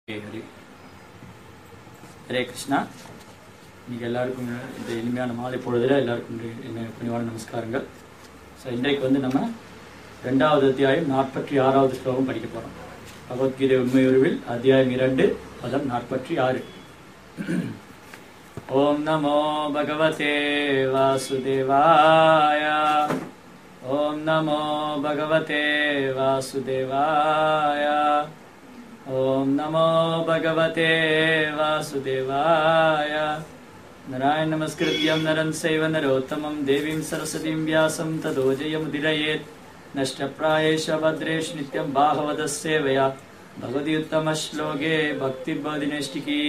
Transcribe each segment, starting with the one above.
ஹரே ஹரி ஹரே கிருஷ்ணா இன்னைக்கு எல்லாருக்கும் இந்த இனிமையான மாலை பொழுதுல எல்லாருக்கும் இன்று என்ன பணிவான நமஸ்காரங்கள் ஸோ இன்றைக்கு வந்து நம்ம ரெண்டாவது அத்தியாயம் நாற்பத்தி ஆறாவது ஸ்லோகம் படிக்க போகிறோம் பகவத்கீதை உண்மையுருவில் அத்தியாயம் இரண்டு பதம் நாற்பத்தி ஆறு ஓம் நமோ பகவதே வாசுதேவாய ஓம் நமோ பகவதே வாசுதேவாய ॐ नमो भगवते वासुदेवाय नारायण नमस्कृत्यं नरं सैव नरोत्तमं देवीं सरस्वतीं व्यासं ततो जयमुदिरयेत् नष्टप्रायेष भद्रेषु नित्यं बाहवदस्सेवया भगवति उत्तमश्लोके भक्तिर्भवदिनेष्टिकी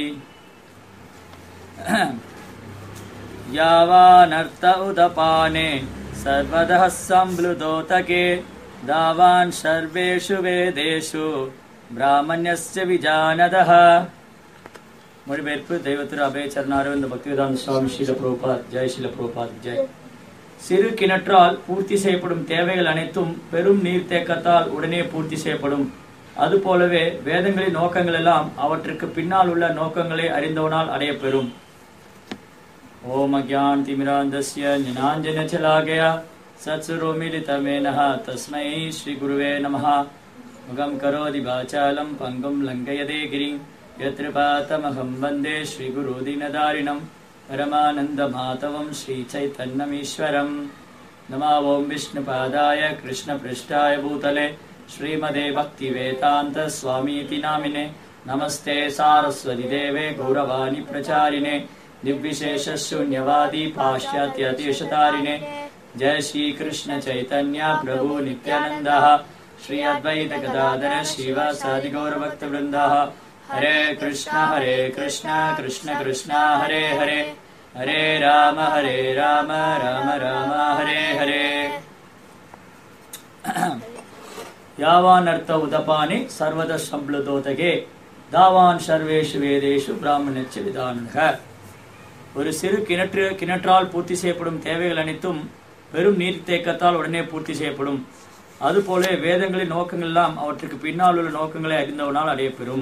यावानर्थ उदपाने सर्वदः सम्प्लुतोतके दावान् सर्वेषु वेदेषु பிராமணியஸ்ய விஜானதः மொழிபெயர்ப்பு தெய்வ திரு அபயச்சரண அரவிந்த பக்திவேதாந்த சுவாமி ஸ்ரீல பிரபுபாத் ஜெய் ஸ்ரீல பிரபுபாத் ஜெய் சிறு கிணற்றால் பூர்த்தி செய்யப்படும் தேவைகள் அனைத்தும் பெரும் நீர்த்தேக்கத்தால் உடனே பூர்த்தி செய்யப்படும் அதுபோலவே வேதங்களின் நோக்கங்கள் எல்லாம் அவற்றுக்கு பின்னால் உள்ள நோக்கங்களை அறிந்தவனால் அடையப்பெறும் ஓம் அஜான் திமிராந்தஸ்ய ஞானாஞ்சனச்சலாகயா சத்சுரோமிலிதமேனः தஸ்மை ஸ்ரீ குருவே நமः मुखं करोति वाचालं पङ्गुं लङ्घयते गिरिं यत्र पातमहं वन्दे श्रीगुरुदीनदारिणं परमानन्दमाधवं श्रीचैतन्यमीश्वरम् नमो ॐ विष्णुपादाय कृष्णपृष्ठाय भूतले श्रीमदे भक्तिवेदान्तस्वामीति नामिने नमस्ते सारस्वतिदेवे गौरवाणि प्रचारिणे निर्विशेषशून्यवादी पाश्चात्यदेशतारिणे जय श्रीकृष्ण चैतन्य प्रभु नित्यानन्दः श्री अद्वैत गदाधर श्रीवासादि गौरभक्त वृंदः हरे कृष्ण हरे कृष्ण कृष्ण कृष्ण हरे हरे हरे राम हरे राम राम राम हरे हरे यावानर्थ उदपानि सर्वद सम्प्लुतोतगे தாவான் சர்வேஷு வேதேஷு பிராமணச்ச விதானக ஒரு சிறு கிணற்று கிணற்றால் பூர்த்தி செய்யப்படும் தேவைகள் அனைத்தும் பெரும் நீர்த்தேக்கத்தால் உடனே பூர்த்தி செய்யப்படும் அதுபோல வேதங்களின் நோக்கங்கள் எல்லாம் அவற்றுக்கு பின்னால் உள்ள நோக்கங்களை அறிந்தவனால் அடையப்பெறும்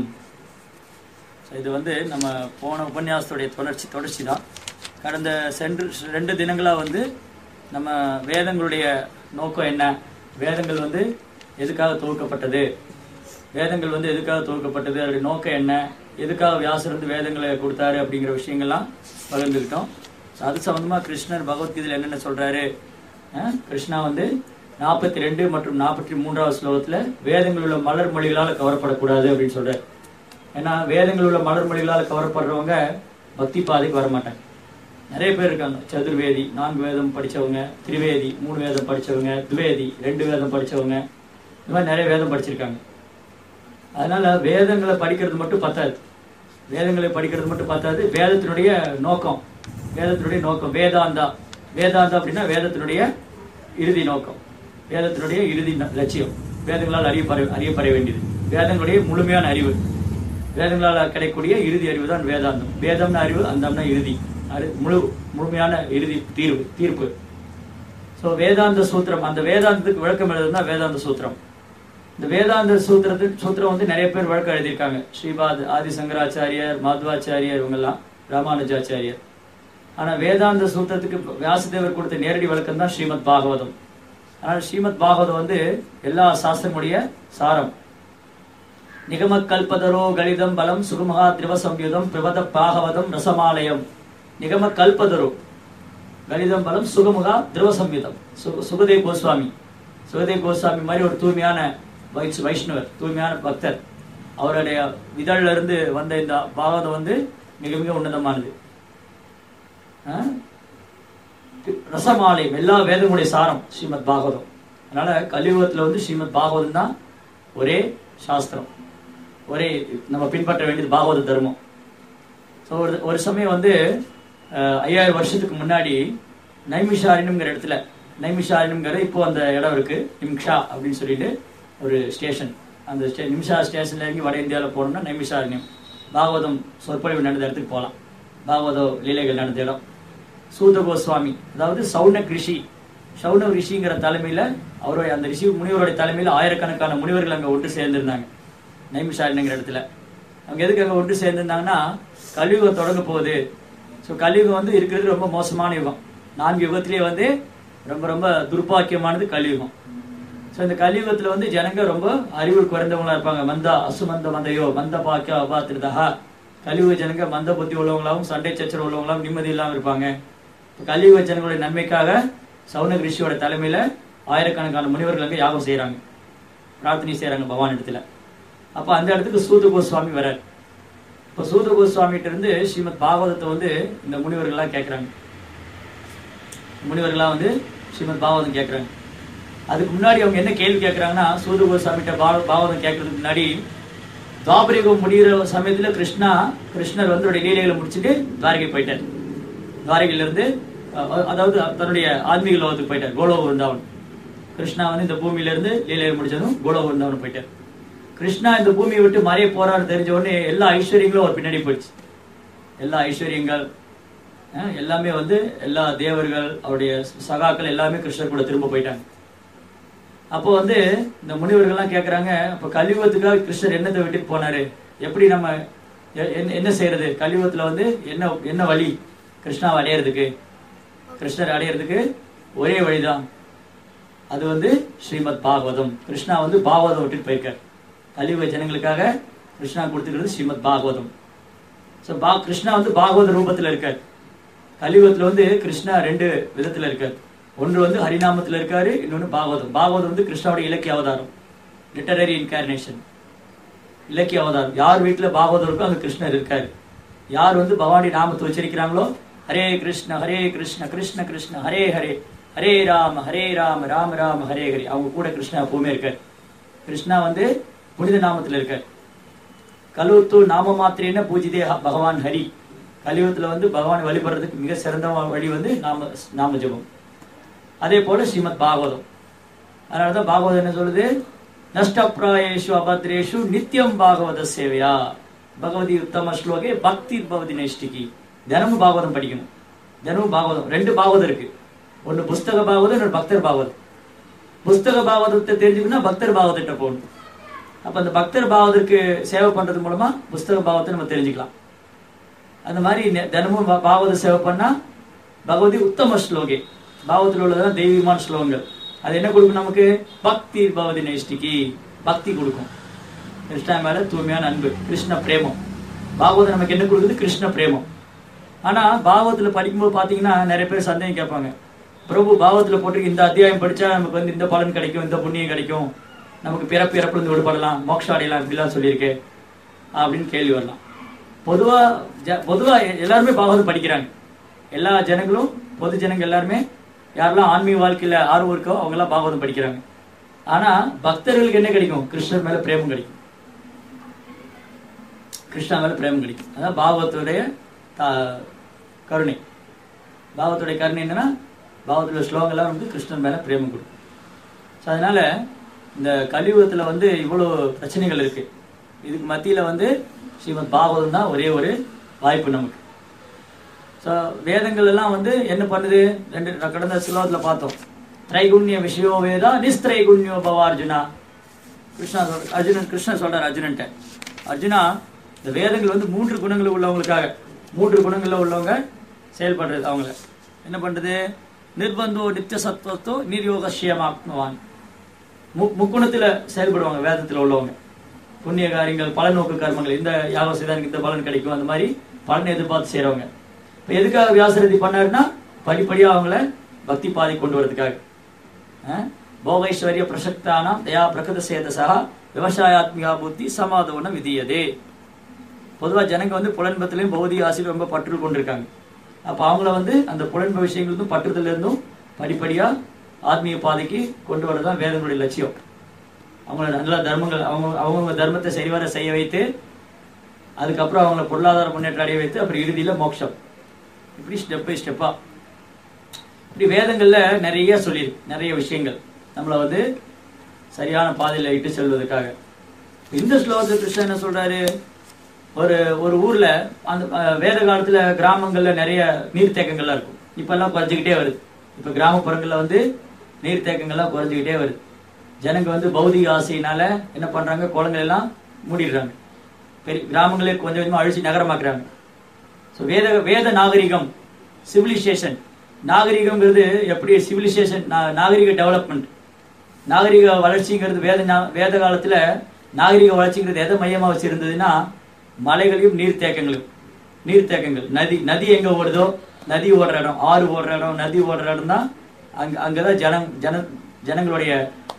இது வந்து நம்ம போன உபன்யாசத்துடைய தொடர்ச்சி தொடர்ச்சி தான் கடந்த சென்று ரெண்டு தினங்களா வந்து நம்ம வேதங்களுடைய நோக்கம் என்ன வேதங்கள் வந்து எதுக்காக துவக்கப்பட்டது வேதங்கள் வந்து எதுக்காக துவக்கப்பட்டது அதோடைய நோக்கம் என்ன எதுக்காக வியாசர் வந்து வேதங்களை கொடுத்தாரு அப்படிங்கிற விஷயங்கள்லாம் பகிர்ந்துக்கிட்டோம் அது சம்பந்தமா கிருஷ்ணர் பகவத்கீதையில் என்னென்ன சொல்றாரு கிருஷ்ணா வந்து நாற்பத்தி ரெண்டு மற்றும் நாற்பத்தி மூன்றாவது ஸ்லோகத்துல வேதங்கள் உள்ள மலர் மொழிகளால் கவரப்படக்கூடாது அப்படின்னு சொல்றாரு ஏன்னா வேதங்கள் உள்ள மலர் மொழிகளால் கவரப்படுறவங்க பக்தி பாதைக்கு வர மாட்டாங்க நிறைய பேர் இருக்காங்க சதுர்வேதி நான்கு வேதம் படிச்சவங்க திரிவேதி மூணு வேதம் படிச்சவங்க துவேதி ரெண்டு வேதம் படிச்சவங்க இந்த மாதிரி நிறைய வேதம் படிச்சிருக்காங்க அதனால வேதங்களை படிக்கிறது மட்டும் பத்தாது வேதங்களை படிக்கிறது மட்டும் பத்தாது வேதத்தினுடைய நோக்கம் வேதத்தினுடைய நோக்கம் வேதாந்தா வேதாந்தா அப்படின்னா வேதத்தினுடைய இறுதி நோக்கம் வேதத்தினுடைய இறுதி லட்சியம் வேதங்களால் அறியப்பட அறியப்பட வேண்டியது வேதங்களுடைய முழுமையான அறிவு வேதங்களால் கிடைக்கக்கூடிய இறுதி அறிவு தான் வேதாந்தம் வேதம்னா அறிவு அந்தம்னா இறுதி அறி முழு முழுமையான இறுதி தீர்வு தீர்ப்பு ஸோ வேதாந்த சூத்திரம் அந்த வேதாந்தத்துக்கு விளக்கம் எழுதுனா வேதாந்த சூத்திரம் இந்த வேதாந்த சூத்திரத்துக்கு சூத்திரம் வந்து நிறைய பேர் விளக்கம் எழுதியிருக்காங்க ஸ்ரீபாத் ஆதி சங்கராச்சாரியர் மாத்வாச்சாரியர் இவங்கெல்லாம் ராமானுஜாச்சாரியர் ஆனா வேதாந்த சூத்திரத்துக்கு வியாசதேவர் கொடுத்த நேரடி விளக்கம் தான் ஸ்ரீமத் பாகவதம் ஆனால் ஸ்ரீமத் பாகவதம் வந்து எல்லா சாஸ்திரமுடைய சாரம் நிகம கல்பதரோ கலிதம் பலம் சுகுமகா திரவ சம்யுதம் பிரபத பாகவதம் ரசமாலயம் நிகம கல்பதரோ கலிதம் பலம் சுகமுகா திரவ சம்யுதம் சுகதேவ் கோஸ்வாமி சுகதேவ் கோஸ்வாமி மாதிரி ஒரு தூய்மையான வைஷ்ணவர் தூய்மையான பக்தர் அவருடைய இதழ்ல இருந்து வந்த இந்த பாகவதம் வந்து மிக மிக உன்னதமானது ரசமாலை எல்லா வேதங்களுடைய சாரம் ஸ்ரீமத் பாகவதம் அதனால கலியுகத்துல வந்து ஸ்ரீமத் பாகவதம் தான் ஒரே சாஸ்திரம் ஒரே நம்ம பின்பற்ற வேண்டியது பாகவத தர்மம் ஸோ ஒரு ஒரு சமயம் வந்து ஐயாயிரம் வருஷத்துக்கு முன்னாடி நைமிஷாரினுங்கிற இடத்துல நைமிஷாரினுங்கிற இப்போ அந்த இடம் இருக்கு நிம்ஷா அப்படின்னு சொல்லிட்டு ஒரு ஸ்டேஷன் அந்த ஸ்டே நிமிஷா ஸ்டேஷன்ல இறங்கி வட இந்தியாவில் போனோம்னா நைமிஷாரண்யம் பாகவதம் சொற்பொழிவு நடந்த இடத்துக்கு போகலாம் பாகவத லீலைகள் நடந்த இடம் சூத கோஸ்வாமி அதாவது சௌனக் ரிஷி சௌனவ் ரிஷிங்கிற தலைமையில அவருடைய அந்த ரிஷி முனிவருடைய தலைமையில ஆயிரக்கணக்கான முனிவர்கள் அங்க ஒன்று சேர்ந்திருந்தாங்க நைமிஷாரண்யங்கிற இடத்துல அவங்க எதுக்கு அங்க ஒன்று சேர்ந்திருந்தாங்கன்னா கலியுகம் தொடங்க போகுது ஸோ கலியுகம் வந்து இருக்கிறது ரொம்ப மோசமான யுகம் நான்கு யுகத்திலேயே வந்து ரொம்ப ரொம்ப துர்பாக்கியமானது கலியுகம் ஸோ இந்த கலியுகத்துல வந்து ஜனங்க ரொம்ப அறிவு குறைந்தவங்களா இருப்பாங்க மந்தா அசுமந்த மந்தையோ மந்த பாக்கிய அபாத்திருதா கலியுக ஜனங்க மந்த புத்தி உள்ளவங்களாவும் சண்டை சச்சரவு உள்ளவங்களாவும் நிம்மதி இல்லாம இருப்பாங்க இப்ப கலியுக ஜனங்களுடைய நன்மைக்காக சவுனக் ரிஷியோட தலைமையில ஆயிரக்கணக்கான முனிவர்கள் அங்க யாகம் செய்யறாங்க பிரார்த்தனை செய்யறாங்க பகவான் இடத்துல அப்ப அந்த இடத்துக்கு சூத கோஸ்வாமி வரார் இப்ப சூத கோஸ்வாமிகிட்ட இருந்து ஸ்ரீமத் பாகவதத்தை வந்து இந்த முனிவர்கள்லாம் கேட்கறாங்க முனிவர்கள்லாம் வந்து ஸ்ரீமத் பாகவதம் கேட்கறாங்க அதுக்கு முன்னாடி அவங்க என்ன கேள்வி கேட்கறாங்கன்னா சூத கோஸ்வாமிகிட்ட பா- பாகவதம் கேட்கறதுக்கு முன்னாடி துவாபரிகம் முடிகிற சமயத்துல கிருஷ்ணா கிருஷ்ணர் வந்து அவருடைய லீலைகளை முடிச்சுட்டு துவாரகை போயிட்டார் துவாரகையில இருந்து அஹ், அதாவது தன்னுடைய ஆன்மீக லோகத்துக்கு போயிட்டார் கோலோக விருந்தாவன் கிருஷ்ணா வந்து இந்த பூமியில இருந்து லீலையை முடிச்சதும் கோலோக விருந்தாவன் போயிட்டார் கிருஷ்ணா இந்த பூமியை விட்டு மறைய போறான்னு தெரிஞ்ச உடனே எல்லா ஐஸ்வர்யங்களும் அவர் பின்னாடி போயிடுச்சு எல்லா ஐஸ்வர்யங்கள் அஹ், எல்லாமே வந்து எல்லா தேவர்கள் அவருடைய சகாக்கள் எல்லாமே கிருஷ்ணர் கூட திரும்ப போயிட்டாங்க அப்போ வந்து இந்த முனிவர்கள்லாம் கேக்குறாங்க அப்ப கலியுகத்துக்காக கிருஷ்ணர் என்னத்தை விட்டுட்டு போனாரு எப்படி நம்ம எ- என்ன- என்ன செய்யறது கலியுகத்துல வந்து என்ன என்ன வழி கிருஷ்ணாவை அடையறதுக்கு கிருஷ்ணர் அடையறதுக்கு ஒரே வழிதான் அது வந்து ஸ்ரீமத் பாகவதம் கிருஷ்ணா வந்து பாகவதம் விட்டுட்டு போயிருக்கார் கலியுக ஜனங்களுக்காக கிருஷ்ணா கொடுத்துக்கிறது ஸ்ரீமத் பாகவதம் ஸோ பா கிருஷ்ணா வந்து பாகவத ரூபத்துல இருக்கார் கலியுகத்துல வந்து கிருஷ்ணா ரெண்டு விதத்துல இருக்கார் ஒன்று வந்து ஹரிநாமத்துல இருக்காரு இன்னொன்னு பாகவதம் பாகவதம் வந்து கிருஷ்ணாவோட இலக்கிய அவதாரம் லிட்டரரி இன்கார்னேஷன் இலக்கிய அவதாரம் யார் வீட்டுல பாகவதம் இருக்கோ அங்க கிருஷ்ணர் இருக்காரு யார் வந்து பவானி நாமத்தை உச்சரிக்கிறாங்களோ ஹரே கிருஷ்ண ஹரே கிருஷ்ண கிருஷ்ண கிருஷ்ண ஹரே ஹரே ஹரே ராம ஹரே ராம ராம ராம ஹரே ஹரே அவங்க கூட கிருஷ்ணா எப்பவுமே இருக்கார் கிருஷ்ணா வந்து புனித நாமத்துல இருக்கார் கலுத்து நாம மாத்திரேன பூஜிதே ஹ- பகவான் ஹரி கலியுகத்துல வந்து பகவான் வழிபடுறதுக்கு மிக சிறந்த வழி வந்து நாம நாம ஜெபம் அதே போல ஸ்ரீமத் பாகவதம் அதனாலதான் பாகவதம் என்ன சொல்லுது நஷ்டப்பிராயேஷு அபத்ரேஷு நித்தியம் பாகவத சேவையா பகவதி உத்தம ஸ்லோகே பக்தி பவதி நைஷ்டிகி தினமும் பாகவதம் படிக்கணும் தினமும் பாகவதம் ரெண்டு பாகவதம் இருக்கு ஒன்னு புஸ்தக பாகவதம் இன்னொரு பக்தர் பாகவதம் புஸ்தக பாகவதத்தை தெரிஞ்சுக்கணும்னா பக்தர் பாகவத்திட்ட போகணும் அப்ப அந்த பக்தர் பாகவதற்கு சேவை பண்றது மூலமா புஸ்தக பாகவத்தை நம்ம தெரிஞ்சுக்கலாம் அந்த மாதிரி நெ- தினமும் பா- பாகவத சேவை பண்ணா பகவதி உத்தம ஸ்லோகே பாகவத்தில் உள்ளதான் தெய்வீகமான ஸ்லோகங்கள் அது என்ன கொடுக்கும் நமக்கு பக்தி பகவதி நைஷ்டிகி பக்தி கொடுக்கும் கிருஷ்ணா மேல தூய்மையான அன்பு கிருஷ்ண பிரேமம் பாகவதம் நமக்கு என்ன கொடுக்குது கிருஷ்ண பிரேமம் ஆனா பாகவத்துல படிக்கும்போது பாத்தீங்கன்னா நிறைய பேர் சந்தேகம் கேட்பாங்க பிரபு பாகவத்துல போட்டிருக்கு இந்த அத்தியாயம் படிச்சா நமக்கு வந்து இந்த பலன் கிடைக்கும் இந்த புண்ணியம் கிடைக்கும் நமக்கு பிறப்பு இறப்புல இருந்து விடுபடலாம் மோட்சம் அடையலாம் இப்படிலாம் சொல்லியிருக்கே அப்படின்னு கேள்வி வரலாம் பொதுவா ஜ- பொதுவா எ- எல்லாருமே பாகவதம் படிக்கிறாங்க எல்லா ஜனங்களும் பொது ஜனங்க எல்லாருமே யாரெல்லாம் ஆன்மீக வாழ்க்கையில ஆர்வம் இருக்கோ அவங்க எல்லாம் பாகவதம் படிக்கிறாங்க ஆனா பக்தர்களுக்கு என்ன கிடைக்கும் கிருஷ்ணர் மேல பிரேமம் கிடைக்கும் கிருஷ்ணா மேல பிரேமம் கிடைக்கும் அதான் பாகவத்துடைய தா- கருணை பாகவத்துடைய கருணை என்னன்னா பாகவத்துடைய ஸ்லோகங்கள்லாம் வந்து கிருஷ்ணன் மேல பிரேமம் கொடுக்கும் ஸோ அதனால இந்த கலியுகத்துல வந்து இவ்வளவு பிரச்சனைகள் இருக்கு இதுக்கு மத்தியில வந்து ஸ்ரீமத் பாகவதம் தான் ஒரே ஒரு வாய்ப்பு நமக்கு ஸோ வேதங்கள் எல்லாம் வந்து என்ன பண்ணுது ரெண்டு நான் கடந்த ஸ்லோகத்துல பார்த்தோம் திரைகுண்ய விஷயோ வேதா நிஸ்திரைகுண்யோ பவ அர்ஜுனா கிருஷ்ணா சொல்ற அர்ஜுனன் கிருஷ்ணன் சொல்றார் அர்ஜுனன்ட்ட அர்ஜுனா இந்த வேதங்கள் வந்து மூன்று குணங்கள் உள்ளவங்களுக்காக மூன்று குணங்கள்ல உள்ளவங்க செயல்படுறது அவங்கள என்ன பண்றது நிர்பந்தோ நித்திய சத்வத்தோ நிர்யோகசியமாத்மவான் மு- முக்குணத்துல செயல்படுவாங்க வேதத்துல உள்ளவங்க புண்ணிய காரியங்கள் பலநோக்கு கர்மங்கள் இந்த யாகம் செய்தா எனக்கு இந்த பலன் கிடைக்கும் அந்த மாதிரி பலனை எதிர்பார்த்து செய்றவங்க இப்ப எதுக்காக வியாசரதி பண்ணாருன்னா படிப்படியா அவங்கள பக்தி பாதை கொண்டு வரதுக்காக அஹ், போகைஸ்வரிய பிரசக்தானாம் தயா பிரகத சேதசா விவசாயாத்மிகா புத்தி சமாதவன விதியதே பொதுவா ஜனங்க வந்து புலன்பத்திலையும் பௌதிக ஆசையில் ரொம்ப பற்று கொண்டிருக்காங்க அப்ப அவங்கள வந்து அந்த புலன்ப விஷயங்களுக்கும் பற்றுதல இருந்தும் படிப்படியா ஆத்மீக பாதைக்கு கொண்டு வரதான் வேதங்களுடைய லட்சியம் அவங்கள நல்ல தர்மங்கள் அவங்க அவங்க தர்மத்தை சரிவர செய்ய வைத்து அதுக்கப்புறம் அவங்கள பொருளாதார முன்னேற்றம் அடைய வைத்து அப்புறம் இறுதியில மோட்சம் இப்படி ஸ்டெப் பை ஸ்டெப்பா இப்படி வேதங்கள்ல நிறைய சொல்லியிருக்கு நிறைய விஷயங்கள் நம்மளை வந்து சரியான பாதையில இட்டு செல்வதற்காக இந்த ஸ்லோகத்தில் கிருஷ்ணன் என்ன சொல்றாரு ஒரு ஒரு ஊர்ல அந்த அஹ், வேத காலத்துல கிராமங்கள்ல நிறைய நீர்த்தேக்கங்கள்லாம் இருக்கும் இப்ப எல்லாம் குறைஞ்சுக்கிட்டே வருது இப்ப கிராமப்புறங்கள்ல வந்து நீர்த்தேக்கங்கள்லாம் குறைஞ்சுக்கிட்டே வருது ஜனங்க வந்து பௌதிக ஆசையினால என்ன பண்றாங்க குளங்கள் எல்லாம் மூடிடுறாங்க பெரிய கிராமங்களே கொஞ்சம் கொஞ்சமா அழிச்சு நகரமாக்குறாங்க ஸோ வேத வேத நாகரிகம் சிவிலைசேஷன் நாகரிகம்ங்கிறது எப்படி சிவிலைசேஷன் நாகரிக டெவலப்மெண்ட் நாகரிக வளர்ச்சிங்கிறது வேத நா- வேத காலத்துல நாகரிக வளர்ச்சிங்கிறது எதை மையமா வச்சிருந்ததுன்னா மலைகளையும் நீர்த்தேக்கங்களையும் நீர்த்தேக்கங்கள் நதி நதி எங்க ஓடுதோ நதி ஓடுற இடம் ஆறு ஓடுற இடம் நதி ஓடுற இடம் தான் அங்க அங்கதான் ஜனம் ஜன ஜனங்களுடைய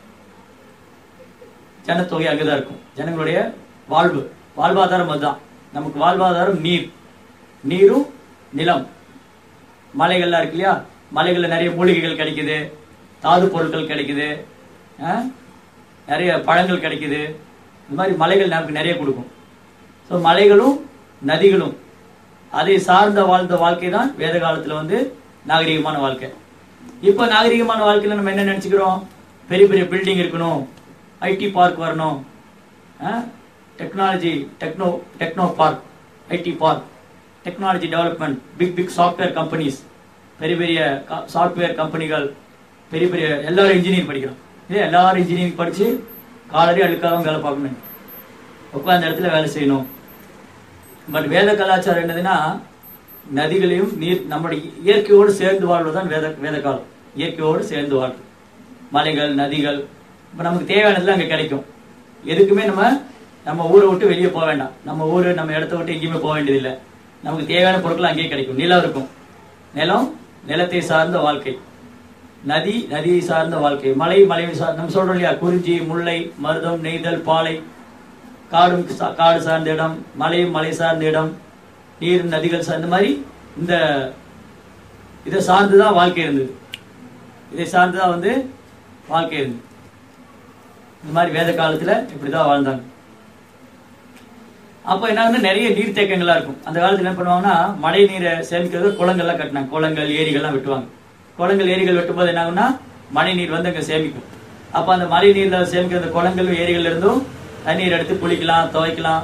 ஜனத்தொகை அங்கதான் இருக்கும் ஜனங்களுடைய வாழ்வு வாழ்வாதாரம் அதுதான் நமக்கு வாழ்வாதாரம் நீர் நீரும் நிலம் மலைகள்லாம் இருக்கு இல்லையா மலைகள்ல நிறைய மூலிகைகள் கிடைக்குது தாது பொருட்கள் கிடைக்குது ஆ? நிறைய பழங்கள் கிடைக்குது இந்த மாதிரி மலைகள் நமக்கு நிறைய கொடுக்கும் ஸோ மலைகளும் நதிகளும் அதை சார்ந்த வாழ்ந்த வாழ்க்கை தான் வேத காலத்துல வந்து நாகரிகமான வாழ்க்கை இப்போ நாகரிகமான வாழ்க்கையில நம்ம என்ன நினைச்சுக்கிறோம் பெரிய பெரிய பில்டிங் இருக்கணும் ஐடி பார்க் வரணும் technology techno techno park IT park technology development big big software companies பெரிய பெரிய சாஃப்ட்வேர் கம்பெனிகள் பெரிய பெரிய எல்லாரும் இன்ஜினியரிங் படிக்கிறோம் இதே எல்லாரும் இன்ஜினியரிங் படிச்சு காலடி அழுக்காக வேலை பார்க்கணும் உட்கார்ந்த இடத்துல வேலை செய்யணும் பட் வேத கலாச்சாரம் என்னதுன்னா நதிகளையும் நீர் நம்முடைய இயற்கையோடு சேர்ந்து வாழ்வதுதான் வேத வேத காலம் இயற்கையோடு சேர்ந்து வாழ்றது மலைகள் நதிகள் இப்போ நமக்கு தேவையானதுலாம் அங்கே கிடைக்கும் எதுக்குமே நம்ம நம்ம ஊரை விட்டு வெளியே போக வேண்டாம் நம்ம ஊர் நம்ம இடத்த விட்டு எங்கேயுமே போக வேண்டியதில்லை நமக்கு தேவையான பொருட்கள் அங்கேயே கிடைக்கும் நிலம் இருக்கும் நிலம் நிலத்தை சார்ந்த வாழ்க்கை நதி நதியை சார்ந்த வாழ்க்கை மலை மலையை சார் நம்ம சொல்றோம் இல்லையா குறிஞ்சி முல்லை மருதம் நெய்தல் பாலை காடும் சா- காடு சார்ந்த இடம் மலையும் மலை சார்ந்த இடம் நீர் நதிகள் சார்ந்த மாதிரி இந்த இதை சார்ந்துதான் வாழ்க்கை இருந்தது இதை சார்ந்துதான் வந்து வாழ்க்கை இருந்தது இந்த மாதிரி வேத காலத்துல இப்படிதான் வாழ்ந்தாங்க அப்ப என்ன ஆகுதுன்னா, நிறைய நீர்த்தேக்கங்களா இருக்கும் அந்த காலத்துல என்ன பண்ணுவாங்கன்னா மழை நீரை சேமிக்கிறது குளங்கள்லாம் கட்டினாங்க குளங்கள் ஏரிகள்லாம் வெட்டுவாங்க குளங்கள் ஏரிகள் வெட்டும்போது என்ன ஆகும்னா மழை நீர் வந்து அங்க சேமிக்கும் அப்ப அந்த மழை நீர்ல சேமிக்கிற அந்த குளங்கள் ஏரிகள் இருந்தும் தண்ணீர் எடுத்து குளிக்கலாம் துவைக்கலாம்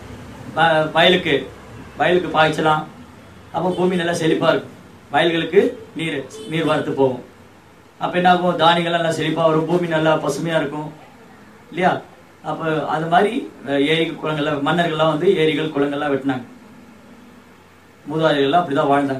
வ- வயலுக்கு வயலுக்கு பாய்ச்சலாம் அப்போ பூமி நல்லா செழிப்பா இருக்கும் வயல்களுக்கு நீர் நீர் வரத்து போகும் அப்ப என்ன ஆகும் தானியங்கள் நல்லா செழிப்பா வரும் பூமி நல்லா பசுமையா இருக்கும் இல்லையா அப்ப அது மாதிரி அஹ், ஏரி குளங்கள்லாம் மன்னர்கள்லாம் வந்து ஏரிகள் குளங்கள்லாம் வெட்டினாங்க மூதாதைகள்லாம் அப்படிதான் வாழ்ந்தாங்க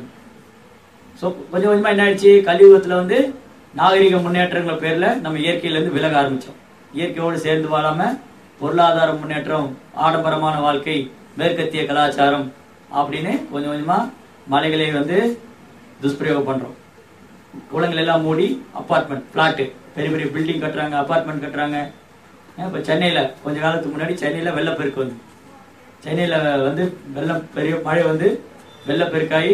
ஸோ கொஞ்சம் கொஞ்சமா என்ன ஆயிடுச்சு கலியுகத்துல வந்து நாகரிக முன்னேற்றங்கள் பேர்ல நம்ம இயற்கையில இருந்து விலக ஆரம்பிச்சோம் இயற்கையோடு சேர்ந்து வாழாம பொருளாதார முன்னேற்றம் ஆடம்பரமான வாழ்க்கை மேற்கத்திய கலாச்சாரம் அப்படின்னு கொஞ்சம் கொஞ்சமா மலைகளை வந்து துஷ்பிரயோகம் பண்றோம் குளங்கள் எல்லாம் மூடி அப்பார்ட்மெண்ட் பிளாட்டு பெரிய பெரிய பில்டிங் கட்டுறாங்க அப்பார்ட்மெண்ட் கட்டுறாங்க இப்போ சென்னையில கொஞ்ச காலத்துக்கு முன்னாடி சென்னையில வெள்ளப்பெருக்கு வந்து சென்னையில வந்து வெள்ளம் பெரிய மழை வந்து வெள்ளப்பெருக்காகி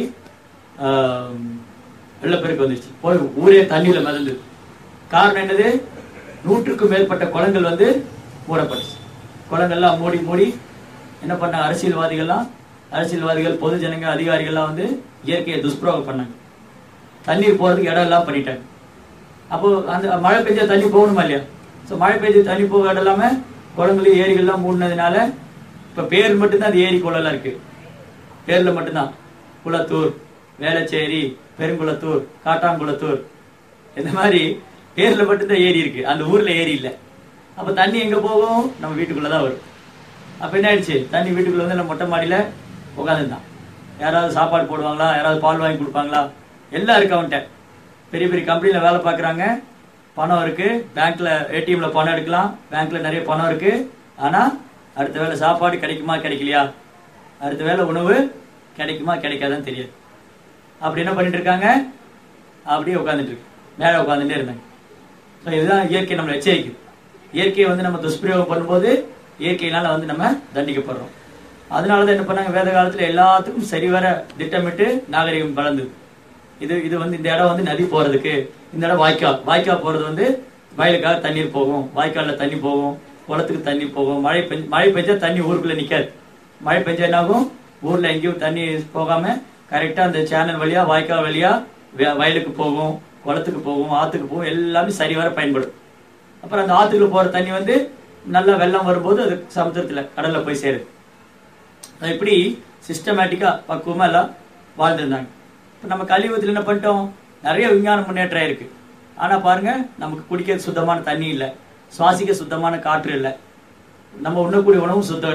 ஆஹ், வெள்ளப்பெருக்கு வந்துச்சு போய் ஊரே தண்ணியில மிதந்தது காரணம் என்னது நூற்றுக்கும் மேற்பட்ட குளங்கள் வந்து மூடப்பட்டுச்சு குளங்கள்லாம் மூடி மூடி என்ன பண்ணாங்க அரசியல்வாதிகள்லாம் அரசியல்வாதிகள் பொது ஜனங்க அதிகாரிகள்லாம் வந்து இயற்கையை துஷ்பிரயோகம் பண்ணாங்க தண்ணீர் போறதுக்கு இடம் எல்லாம் பண்ணிட்டாங்க அப்போ அந்த மழை பெஞ்சா தண்ணி போகணுமா இல்லையா ஸோ மழை பெஞ்சு தண்ணி போக இடம் இல்லாம குளங்கள் ஏரிகள்லாம் மூடினதுனால இப்ப பேர் மட்டும்தான் அந்த ஏரி குளம்லாம் இருக்கு பேர்ல மட்டும்தான் குளத்தூர் வேளச்சேரி பெருங்குளத்தூர் காட்டாங்குளத்தூர் இந்த மாதிரி பேர்ல மட்டும்தான் ஏரி இருக்கு அந்த ஊர்ல ஏரி இல்ல அப்ப தண்ணி எங்க போகும் நம்ம வீட்டுக்குள்ளதான் வரும் அப்ப என்ன ஆயிடுச்சு தண்ணி வீட்டுக்குள்ள வந்து நம்ம மொட்டை மாடியில உட்காந்துருந்தான் யாராவது சாப்பாடு போடுவாங்களா யாராவது பால் வாங்கி கொடுப்பாங்களா எல்லாம் இருக்கு அவன்கிட்ட பெரிய பெரிய கம்பெனில வேலை பார்க்கறாங்க பணம் இருக்கு பேங்க்ல ஏடிஎம்ல பணம் எடுக்கலாம் பேங்க்ல நிறைய பணம் இருக்கு ஆனா அடுத்த வேளை சாப்பாடு கிடைக்குமா கிடைக்கலையா அடுத்த வேளை உணவு கிடைக்குமா கிடைக்காதான்னு தெரியாது அப்படி என்ன பண்ணிட்டு இருக்காங்க அப்படியே உட்காந்துட்டு இருக்கு மேலே உட்காந்துட்டே இருந்தாங்க ஸோ இதுதான் இயற்கை நம்மளை எச்சரிக்குது இயற்கையை வந்து நம்ம துஷ்பிரயோகம் பண்ணும்போது இயற்கையினால வந்து நம்ம தண்டிக்கப்படுறோம் அதனாலதான் என்ன பண்ணாங்க வேத காலத்துல எல்லாத்துக்கும் சரிவர திட்டமிட்டு நாகரிகம் வளர்ந்தது இது இது வந்து இந்த இடம் வந்து நதி போறதுக்கு இந்த இடம் வாய்க்கால் வாய்க்கால் போறது வந்து வயலுக்காக தண்ணீர் போகும் வாய்க்கால்ல தண்ணி போகும் குளத்துக்கு தண்ணி போகும் மழை பெஞ்சு மழை பெஞ்சா தண்ணி ஊருக்குள்ள நிக்காது மழை பெஞ்சா என்ன ஆகும் ஊர்ல எங்கேயும் தண்ணி போகாம கரெக்டா அந்த சேனல் வழியா வாய்க்கால் வழியா வய- வயலுக்கு போகும் குளத்துக்கு போகும் ஆத்துக்கு போகும் எல்லாமே சரிவர பயன்படும் அப்புறம் அந்த ஆத்துக்குள்ள போற தண்ணி வந்து நல்லா வெள்ளம் வரும்போது அது சமுத்திரத்துல கடல்ல போய் சேருது அது இப்படி சிஸ்டமேட்டிக்கா பக்குவமா எல்லாம் வாழ்ந்திருந்தாங்க இப்ப நம்ம கலியுகத்துல என்ன பண்ணிட்டோம் நிறைய விஞ்ஞான முன்னேற்றம் இருக்கு ஆனா பாருங்க நமக்கு குடிக்க சுத்தமான தண்ணி இல்ல சுவாசிக்க சுத்தமான காற்று இல்ல நம்ம உண்ணக்கூடிய உணவும் சுத்தம் இல்ல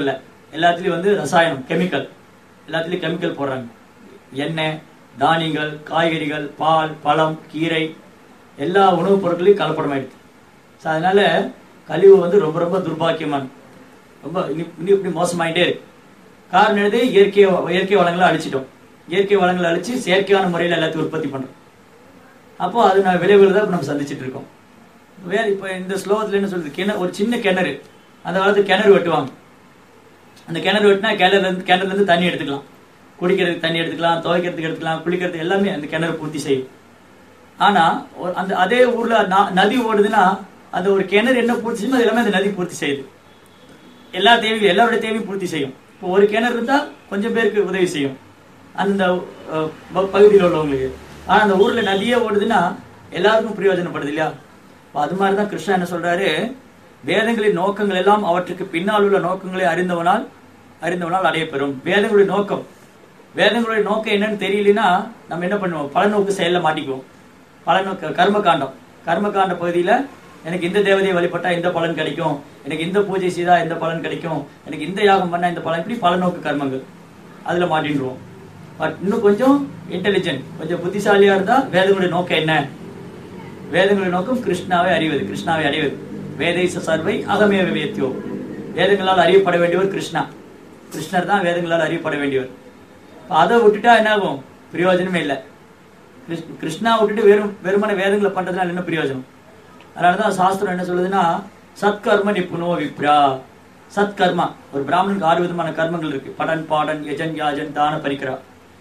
எல்லாத்துலயும் வந்து ரசாயனம் கெமிக்கல் எல்லாத்துலயும் கெமிக்கல் போடுறாங்க எண்ணெய் தானியங்கள் காய்கறிகள் பால் பழம் கீரை எல்லா உணவுப் பொருட்களையும் கலப்படமாயிடுது ஸோ அதனால கழிவு வந்து ரொம்ப ரொம்ப துர்பாக்கியமான ரொம்ப இன்னி- இன்னும் இப்படி மோசமாயிட்டே இருக்கு காரணம் என்னது இயற்கை இயற்கை வளங்களை அழிச்சிட்டோம் இயற்கை வளங்களை அழிச்சு செயற்கையான முறையில் எல்லாத்தையும் உற்பத்தி பண்றோம் அப்போ அது நான் விளைவுகள் தான் இப்ப நம்ம சந்திச்சுட்டு இருக்கோம் வேற இப்போ இந்த ஸ்லோகத்துல என்ன சொல்றது கிணறு ஒரு சின்ன கிணறு அந்த காலத்துல கிணறு வெட்டுவாங்க அந்த கிணறு வெட்டினா கிணறுல இருந்து கிணறுல இருந்து தண்ணி எடுத்துக்கலாம் குடிக்கிறதுக்கு தண்ணி எடுத்துக்கலாம் துவைக்கிறதுக்கு எடுத்துக்கலாம் குளிக்கிறதுக்கு எல்லாமே அந்த கிணறு பூர்த்தி செய்யும் ஆனா ஒரு- அந்த அதே ஊர்ல ந- நதி ஓடுதுன்னா அந்த ஒரு கிணறு என்ன பூர்த்தி செய்யும் அது எல்லாமே அந்த நதி பூர்த்தி செய்யுது எல்லா தேவையும் எல்லாருடைய தேவையும் பூர்த்தி செய்யும் இப்போ ஒரு கிணறு இருந்தா கொஞ்சம் பேருக்கு உதவி செய்யும் அந்த அஹ், ப- பகுதியில் உள்ளவங்களுக்கு ஆனா அந்த ஊர்ல நதியே ஓடுதுன்னா எல்லாருக்கும் பிரயோஜனப்படுது இல்லையா அப்ப அது மாதிரி தான் கிருஷ்ணா என்ன சொல்றாரு வேதங்களின் நோக்கங்கள் எல்லாம் அவற்றுக்கு பின்னால் உள்ள நோக்கங்களை அறிந்தவனால் அறிந்தவனால் அடையப்பெறும் வேதங்களுடைய நோக்கம் வேதங்களுடைய நோக்கம் என்னன்னு தெரியலனா நம்ம என்ன பண்ணுவோம் பலநோக்கு செயல்ல மாட்டிக்குவோம் பலநோக்கு கர்மகாண்டம் கர்மகாண்ட பகுதியில எனக்கு இந்த தேவதையை வழிபட்டா இந்த பலன் கிடைக்கும் எனக்கு இந்த பூஜை செய்தா இந்த பலன் கிடைக்கும் எனக்கு இந்த யாகம் பண்ணா இந்த பலன் இப்படி பலநோக்கு கர்மங்கள் அதுல மாட்டின்றுவோம் பட் இன்னும் கொஞ்சம் இன்டெலிஜென்ட் கொஞ்சம் புத்திசாலியா இருந்தா வேதங்களுடைய நோக்கம் என்ன வேதங்களுடைய நோக்கம் கிருஷ்ணாவை அறிவது கிருஷ்ணாவை அடைவது வேதைச சர்வை அகமே விவேத்தியோ வேதங்களால் அறியப்பட வேண்டியவர் கிருஷ்ணா கிருஷ்ணர் தான் வேதங்களால் அறியப்பட வேண்டியவர் இப்ப அதை விட்டுட்டா என்ன ஆகும் பிரயோஜனமே இல்லை கிருஷ்ண- கிருஷ்ணா விட்டுட்டு வெறும் வெறுமன வேதங்களை பண்றதுனால என்ன பிரயோஜனம் அதனாலதான் சாஸ்திரம் என்ன சொல்லுதுன்னா சத்கர்ம நிப்புணோ விப்ரா சத்கர்மா ஒரு பிராமணனுக்கு ஆறு விதமான கர்மங்கள் இருக்கு படன் பாடன் யஜன் யாஜன் தான பரிக்கிறா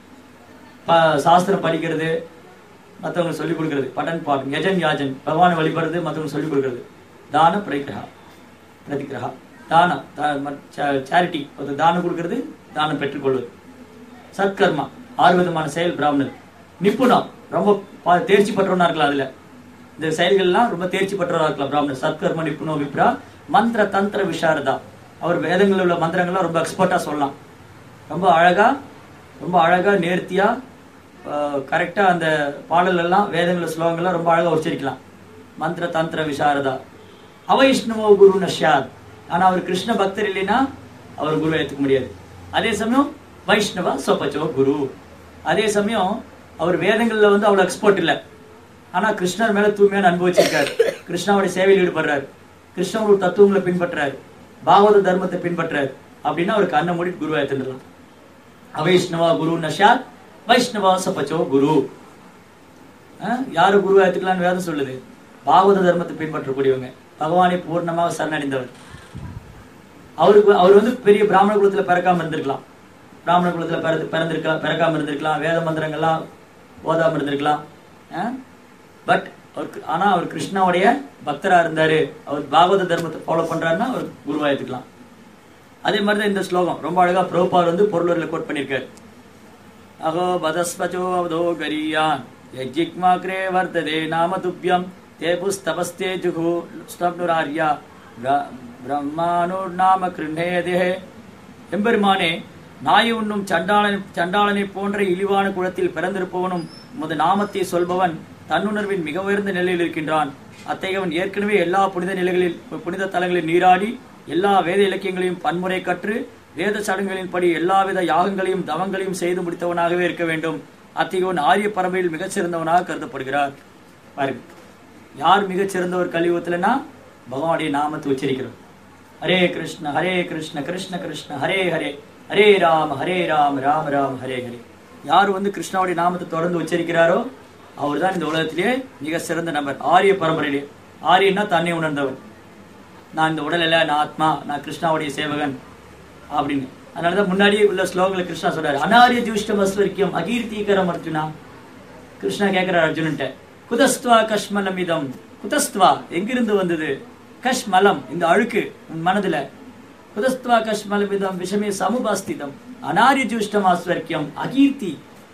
ப- சாஸ்திரம் படிக்கிறது மற்றவங்க சொல்லிக் கொடுக்கிறது படன் பாடன் யஜன் யாஜன் பகவானை வழிபடுறது மற்றவங்க சொல்லிக் கொடுக்கிறது தான பிரகிரகா பிரதிகிரகா தானம் சேரிட்டி ஒரு தானம் கொடுக்கிறது தானம் பெற்றுக்கொள்வது சத்கர்மா ஆறு விதமான செயல் பிராமணர் நிப்புணம் ரொம்ப பா- தேர்ச்சி பெற்றவனா இருக்கலாம் அதுல இந்த செயல்கள்லாம் ரொம்ப தேர்ச்சி பெற்றவரா இருக்கலாம் பிராமணர் சத்கர்ம நிப்புணோ விப்ரா மந்திர தந்திர விஷாரதா அவர் வேதங்களில் உள்ள மந்திரங்கள்லாம் ரொம்ப எக்ஸ்பர்ட்டா சொல்லலாம் ரொம்ப அழகா ரொம்ப அழகா நேர்த்தியா கரெக்டா அந்த பாடல் எல்லாம் வேதங்கள ஸ்லோகங்கள்லாம் ரொம்ப அழகா உச்சரிக்கலாம் மந்திர தந்திர விசாரதா அவைஷ்ணவோ குரு நஷ்யாத் ஆனா அவர் கிருஷ்ண பக்தர் இல்லைன்னா அவர் குரு ஏத்துக்க முடியாது அதே சமயம் வைஷ்ணவ சொபச்சோ குரு அதே சமயம் அவர் வேதங்கள்ல வந்து அவ்வளவு எக்ஸ்பர்ட் இல்ல ஆனா கிருஷ்ணர் மேல தூய்மையான அனுபவிச்சிருக்காரு கிருஷ்ணாவுடைய சேவையில் ஈடுபடுறாரு கிருஷ்ணாவோட தத்துவங்களை பின்பற்றுறாரு பாகவத தர்மத்தை பின்பற்றுறாரு அப்படின்னா அவருக்கு அன்ன மூடி குருவா எடுத்துடலாம் அவைஷ்ணவா குரு நஷாத் வைஷ்ணவா சபச்சோ குரு அஹ், யாரு குருவா எடுத்துக்கலாம்னு வேதம் சொல்லுது பாகவத தர்மத்தை பின்பற்றக்கூடியவங்க பகவானை பூர்ணமாக சரணடைந்தவர் அவருக்கு அவர் வந்து பெரிய பிராமண குலத்துல பிறக்காம இருந்திருக்கலாம் பிராமண குலத்துல பிறந்து பிறந்திருக்கலாம் பிறக்காம இருந்திருக்கலாம் வேத மந்திரங்கள்லாம் ஓதாம இருந்திருக்கலாம் பட் அவருக்கு ஆனா அவர் கிருஷ்ணாவுடைய பக்தரா இருந்தாரு அவர் பாகவத தர்மத்தை ஃபாலோ பண்றாருன்னா அவர் குருவா எடுத்துக்கலாம் அதே மாதிரி தான் இந்த ஸ்லோகம் ரொம்ப அழகா பிரபுபார் வந்து பொருளூர்ல கோட் பண்ணியிருக்காரு அகோ பதஸ்வச்சோ அவதோ கரியான் யஜ்ஜிக்மாக்ரே வர்த்ததே நாம துப்பியம் தே புஸ்தபஸ்தே ஜுகு ஸ்தப்னுரார்யா பிரம்மானூர் நாம கிருண்ணேதே எம்பெருமானே நாய் உண்ணும் சண்டாளன் சண்டாளனை போன்ற இழிவான குலத்தில் பிறந்திருப்பவனும் உமது நாமத்தை சொல்பவன் தன்னுணர்வின் மிக உயர்ந்த நிலையில் இருக்கின்றான் அத்தகையவன் ஏற்கனவே எல்லா புனித நிலைகளில் புனித தலங்களில் நீராடி எல்லா வேத இலக்கியங்களையும் பன்முறை கற்று வேத சடங்குகளின்படி எல்லாவித யாகங்களையும் தவங்களையும் செய்து முடித்தவனாகவே இருக்க வேண்டும் அத்தகையவன் ஆரிய பரம்பரையில் மிகச் சிறந்தவனாக கருதப்படுகிறார் பாருங்க யார் மிகச் சிறந்தவர் கலியுகத்திலனா பகவானுடைய நாமத்தை உச்சரிக்கிறோம் ஹரே கிருஷ்ண ஹரே கிருஷ்ண கிருஷ்ண கிருஷ்ண ஹரே ஹரே ஹரே ராம ஹரே ராம் ராம ராம் ஹரே ஹரே யார் வந்து கிருஷ்ணாவுடைய நாமத்தை தொடர்ந்து உச்சரிக்கிறாரோ அவர் தான் இந்த உலகத்திலேயே மிக சிறந்த நபர் ஆரிய பரம்பரையிலே ஆரியன்னா தன்னை உணர்ந்தவர் நான் இந்த உடல் இல்ல நான் ஆத்மா நான் கிருஷ்ணாவுடைய சேவகன் அப்படின்னு அதனாலதான் முன்னாடி உள்ள ஸ்லோகங்களை கிருஷ்ணா சொல்றாரு அனாரிய ஜூஷ்டம் அஸ்வரிக்கம் அகீர்த்தீகரம் அர்ஜுனா கிருஷ்ணா கேட்கிறார் அர்ஜுனன்ட்ட குதஸ்துவா கஷ்மலம் இதம் குதஸ்துவா எங்கிருந்து வந்தது கஷ்மலம் இந்த அழுக்கு உன் மனதுல குதஸ்துவா கஷ்மலம் இதம் விஷமே சமுபாஸ்திதம் அனாரிய ஜூஷ்டம் ஆஸ்வர்க்கியம் அகீர்த்தி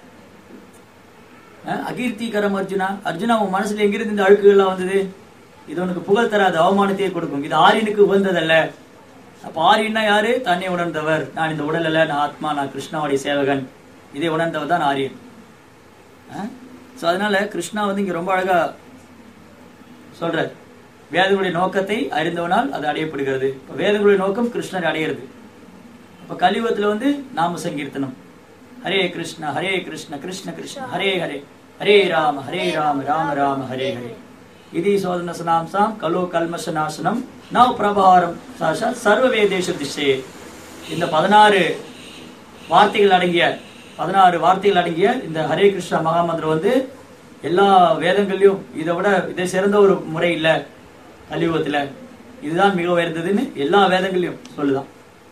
அஹ், அகீர்த்திகரம் அர்ஜுனா அர்ஜுனா உன் மனசுல எங்கிருந்து இந்த அழுக்குகள்லாம் வந்தது இது உனக்கு புகழ் தராது அவமானத்தையே கொடுக்கும் இது ஆரியனுக்கு உகந்ததல்ல அப்ப ஆரியன்னா யாரு தன்னை உணர்ந்தவர் நான் இந்த உடல் அல்ல நான் ஆத்மா நான் கிருஷ்ணாவுடைய சேவகன் இதை உணர்ந்தவர் தான் ஆரியன் சோ அதனால கிருஷ்ணா வந்து இங்க ரொம்ப அழகா சொல்றார் வேதங்களுடைய நோக்கத்தை அறிந்தவனால் அது அடையப்படுகிறது இப்ப வேதங்களுடைய நோக்கம் கிருஷ்ணரை அடையிறது அப்ப கலியுகத்துல வந்து நாம சங்கீர்த்தனம் ஹரே கிருஷ்ண ஹரே கிருஷ்ண கிருஷ்ண கிருஷ்ண ஹரே ஹரே ஹரே ராம ஹரே ராம ராம ராம ஹரே ஹரே இது சோதன சனாம்சாம் கலோ கல்மஷ நாசனம் நவ பிரபாரம் சாஷா சர்வ வேதேஷ திசே இந்த பதினாறு வார்த்தைகள் அடங்கிய பதினாறு வார்த்தைகள் அடங்கிய இந்த ஹரே கிருஷ்ணா மகாமந்திரம் வந்து எல்லா வேதங்கள்லயும் இதை விட இதை சிறந்த ஒரு முறை இல்ல கலியுகத்துல இதுதான் மிக உயர்ந்ததுன்னு எல்லா வேதங்களையும் சொல்லுதான்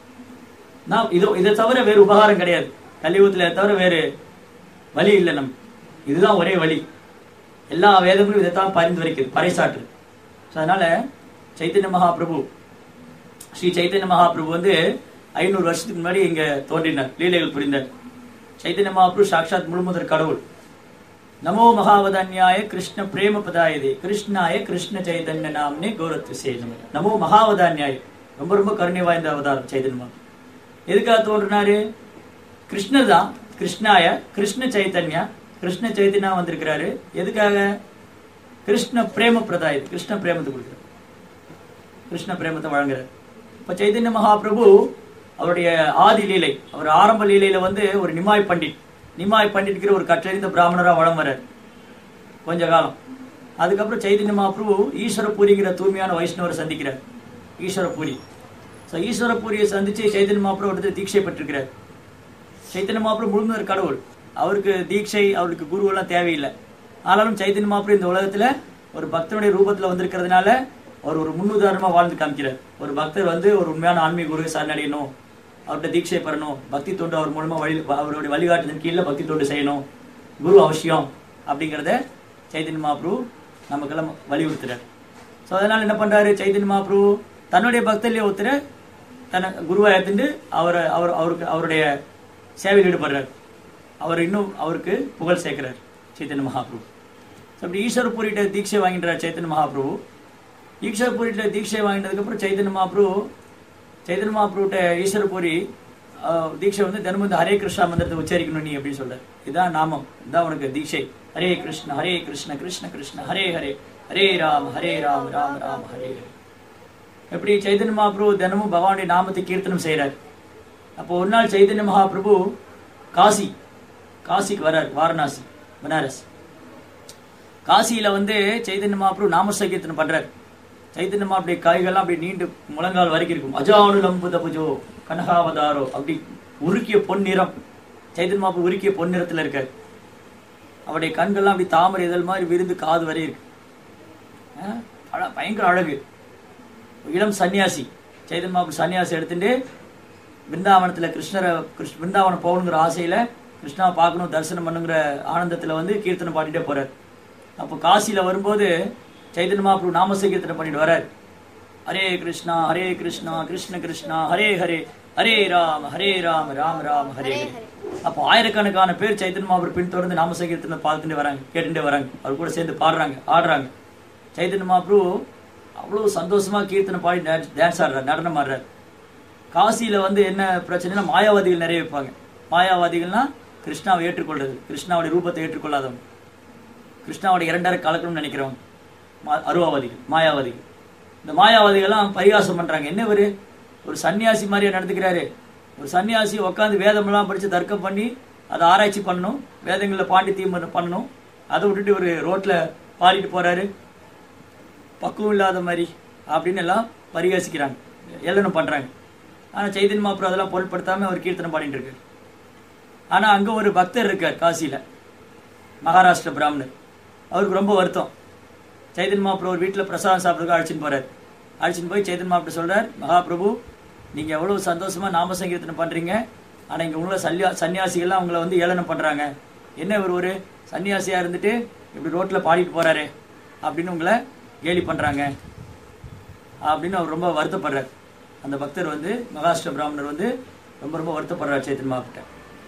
நான் இதோ இதை தவிர வேறு உபகாரம் கிடையாது கலியுகத்துல இதை தவிர வேறு வழி இல்லை நம்ம இதுதான் ஒரே வழி எல்லா வேதங்களும் இதைத்தான் பரிந்துரைக்குது பறைசாற்று So, அதனால சைத்தன்ய மகாபிரபு ஸ்ரீ சைத்தன்ய மகாபிரபு வந்து ஐநூறு வருஷத்துக்கு முன்னாடி இங்க தோன்றினார் லீலைகள் புரிந்தார் சைத்தன்ய மகாபிரபு சாட்சாத் முழுமுதற் கடவுள் நமோ மகாவதன்யாய கிருஷ்ண பிரேம பதாயதே கிருஷ்ணாய கிருஷ்ண சைதன்ய நாம்னே கௌரத்து சேனம் நமோ மகாவதான்யாய ரொம்ப ரொம்ப கருணை வாய்ந்த அவதாரம் சைதன்ய மகா எதுக்காக தோன்றினாரு கிருஷ்ணர் தான் கிருஷ்ணாய கிருஷ்ண சைத்தன்யா கிருஷ்ண சைத்தன்யா வந்திருக்கிறாரு எதுக்காக கிருஷ்ண பிரேம பிரதாய கிருஷ்ண பிரேமத்தை கொடுக்கிறார் கிருஷ்ண பிரேமத்தை வழங்குறார் இப்ப சைதன்ய மகாபிரபு அவருடைய ஆதி லீலை அவர் ஆரம்ப லீலையில வந்து ஒரு நிமாய் பண்டிட் நிமாய் பண்டிட்கிற ஒரு கற்றறிந்த பிராமணரா வளம் வர்றார் கொஞ்ச காலம் அதுக்கப்புறம் சைதன்ய மகாபிரபு ஈஸ்வரபூரிங்கிற தூய்மையான வைஷ்ணவரை சந்திக்கிறார் ஈஸ்வரபூரி ஸோ ஈஸ்வரபூரியை சந்திச்சு சைதன்ய மகாபிரபு இடத்துல தீட்சை பெற்றிருக்கிறார் சைத்தன்ய மாப்பிள்ள முழுமையான கடவுள் அவருக்கு தீட்சை அவருக்கு குரு எல்லாம் தேவையில்லை ஆனாலும் சைத்தன்ய மாப்பிள்ள இந்த உலகத்துல ஒரு பக்தனுடைய ரூபத்துல வந்திருக்கிறதுனால அவர் ஒரு முன்னுதாரணமா வாழ்ந்து காமிக்கிறார் ஒரு பக்தர் வந்து ஒரு உண்மையான ஆன்மீக குரு சரணடையணும் அவர்கிட்ட தீட்சை பெறணும் பக்தி தொண்டு அவர் மூலமா வழி அவருடைய வழிகாட்டுதல் கீழே பக்தி தொண்டு செய்யணும் குரு அவசியம் அப்படிங்கிறத சைத்தன்ய மாப்ரு நமக்கெல்லாம் வலியுறுத்துறார் ஸோ அதனால என்ன பண்றாரு சைத்தன்ய மாப்ரு தன்னுடைய பக்தர்லயே ஒருத்தர் தன்னை குருவா எடுத்துட்டு அவரை அவர் அவருக்கு அவருடைய சேவையில் ஈடுபடுறார் அவர் இன்னும் அவருக்கு புகழ் சேர்க்கிறார் சைத்தன்ய மகாபிரபு So, அப்படி ஈஸ்வரபுரிட்ட தீட்சை வாங்கின்றார் சைத்தன்ய மகாபிரபு ஈஸ்வரபுரிட்ட தீட்சை வாங்கினதுக்கப்புறம் சைத்தன்ய மகாபிரபு சைத்தன்ய மகாபிரபுட்ட ஈஸ்வரபுரி ஆஹ், தீட்சை வந்து தினமும் இந்த ஹரே கிருஷ்ணா மந்திரத்தை உச்சரிக்கணும் நீ அப்படின்னு சொல்றார் இதான் நாமம் இதான் உனக்கு தீட்சை ஹரே கிருஷ்ண ஹரே கிருஷ்ண கிருஷ்ண கிருஷ்ண ஹரே ஹரே ஹரே ராம் ஹரே ராம் ராம் ராம் ஹரே ஹரே எப்படி சைதன்ய மகாபிரபு தினமும் பகவானுடைய நாமத்தை கீர்த்தனம் செய்றார் அப்போ ஒரு நாள் சைதன்ய மகாபிரபு காசி காசிக்கு வரார் வாரணாசி பனாரஸ் காசியில வந்து சைதன்ய மகாபிரபு நாம சங்கீர்த்தனம் பண்றார் சைதன்ய மகாபுடைய கைகள்லாம் அப்படி நீண்டு முழங்கால் வரைக்கும் இருக்கும் அஜானுலம்புத புஜோ கனகாவதாரோ அப்படி உருக்கிய பொன்னிறம் சைதன்ய மகாபுரு உருக்கிய பொன்னிறத்துல இருக்கார் அவருடைய கண்கள்லாம் அப்படி தாமரை இதழ் மாதிரி விருந்து காது வரை இருக்கு ஆ, அழ- பயங்கர அழகு இளம் சன்னியாசி சைதன்ய மகாபுரு சன்னியாசி எடுத்துட்டு பிருந்தாவனத்துல கிருஷ்ணரை கிருஷ்ண பிருந்தாவனம் போகணுங்கிற ஆசையில கிருஷ்ணாவை பார்க்கணும் தரிசனம் பண்ணுங்கிற ஆனந்தத்துல வந்து கீர்த்தனை பாடிட்டே போறார் அப்போ காசியில வரும்போது சைதன்ய மகாபிரபு நாம சங்கீர்த்தனை பண்ணிட்டு வரார் ஹரே கிருஷ்ணா ஹரே கிருஷ்ணா கிருஷ்ண கிருஷ்ணா ஹரே ஹரே ஹரே ராம் ஹரே ராம் ராம் ராம் ஹரே ஹரே அப்போ ஆயிரக்கணக்கான பேர் சைத்தன்ய மகாபிரபு பின்தொடர்ந்து நாம சங்கீர்த்தனை பார்த்துட்டு வராங்க கேட்டுட்டே வராங்க அவர் கூட சேர்ந்து பாடுறாங்க ஆடுறாங்க சைத்தன்ய மகாபிரபு அவ்வளவு சந்தோஷமா கீர்த்தனை பாடி டான்ஸ் டான்ஸ் ஆடுறாரு நடனம் ஆடுறாரு காசியில வந்து என்ன பிரச்சனைனா மாயாவாதிகள் நிறைய வைப்பாங்க மாயாவாதிகள்னா கிருஷ்ணாவை ஏற்றுக்கொள்றது கிருஷ்ணாவுடைய ரூபத்தை ஏற்றுக்கொள்ளாதவங்க கிருஷ்ணாவோட இரண்டரை கலக்கணும்னு நினைக்கிறவங்க மா- அருவாவாதிகள் மாயாவாதிகள் இந்த மாயாவாதிகள்லாம் பரிகாசம் பண்றாங்க என்ன இவரு ஒரு சன்னியாசி மாதிரியா நடந்துக்கிறாரு ஒரு சன்னியாசி உட்காந்து வேதமெல்லாம் படிச்சு தர்க்கம் பண்ணி அதை ஆராய்ச்சி பண்ணணும் வேதங்களில் பாண்டித்தியம் பண்ண- பண்ணணும் அதை விட்டுட்டு ஒரு ரோட்ல பாடிட்டு போறாரு பக்குவம் இல்லாத மாதிரி அப்படின்னு எல்லாம் பரிகாசிக்கிறாங்க ஏளனம் பண்றாங்க ஆனா சைதன்ய மாப்ரு அதெல்லாம் பொருட்படுத்தாம அவர் கீர்த்தனம் பாடிட்டு இருக்காரு ஆனா அங்க ஒரு பக்தர் இருக்கார் காசியில மகாராஷ்டிர பிராமணர் அவருக்கு ரொம்ப வருத்தம் சைதன்ய மாப்ரு ஒரு வீட்டுல பிரசாதம் சாப்பிட்றதுக்கு அழைச்சின்னு போறாரு அழைச்சின்னு போய் சைதன்ய மாப்ரு சொல்றார் மகாபிரபு நீங்க எவ்வளவு சந்தோஷமா நாம சங்கீர்த்தனம் பண்றீங்க ஆனா இங்க உள்ள சல்யா சன்னியாசிகள்லாம் உங்களை வந்து ஏளனம் பண்றாங்க என்ன இவர் ஒரு சன்னியாசியா இருந்துட்டு இப்படி ரோட்ல பாடிட்டு போறாரு அப்படின்னு உங்களை கேலி பண்றாங்க அப்படின்னு அவர் ரொம்ப வருத்தப்படுறார் அந்த பக்தர் வந்து மகாராஷ்டிர பிராமணர் வந்து ரொம்ப ரொம்ப வருத்தப்படுறார் சைத்தன்ய மாப்பிட்ட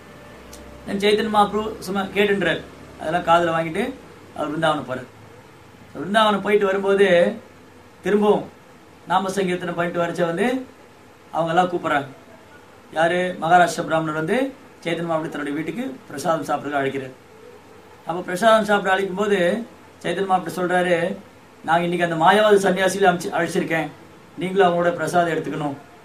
தென் சைத்தன்ய மாப்ரு சும்மா கேட்டுன்றார் அதெல்லாம் காதுல வாங்கிட்டு அவர் பிருந்தாவனம் போறார் பிருந்தாவனம் போயிட்டு வரும்போது திரும்பவும் நாம சங்கீர்த்தனை பண்ணிட்டு வரச்ச வந்து அவங்க எல்லாம் கூப்பிடுறாங்க யாரு மகாராஷ்டிர பிராமணர் வந்து சைத்தன்ய மாப்பிள்ளை தன்னுடைய வீட்டுக்கு பிரசாதம் சாப்பிடுறதுக்கு அழைக்கிறார் அப்போ பிரசாதம் சாப்பிட அழைக்கும் போது சைத்தன்ய மாப்பிள்ளை சொல்றாரு நான் இன்னைக்கு அந்த மாயாவாத சன்னியாசியில அழைச்சி அழைச்சிருக்கேன் நீங்களும் அவங்களோட பிரசாதம் எடுத்துக்கணும்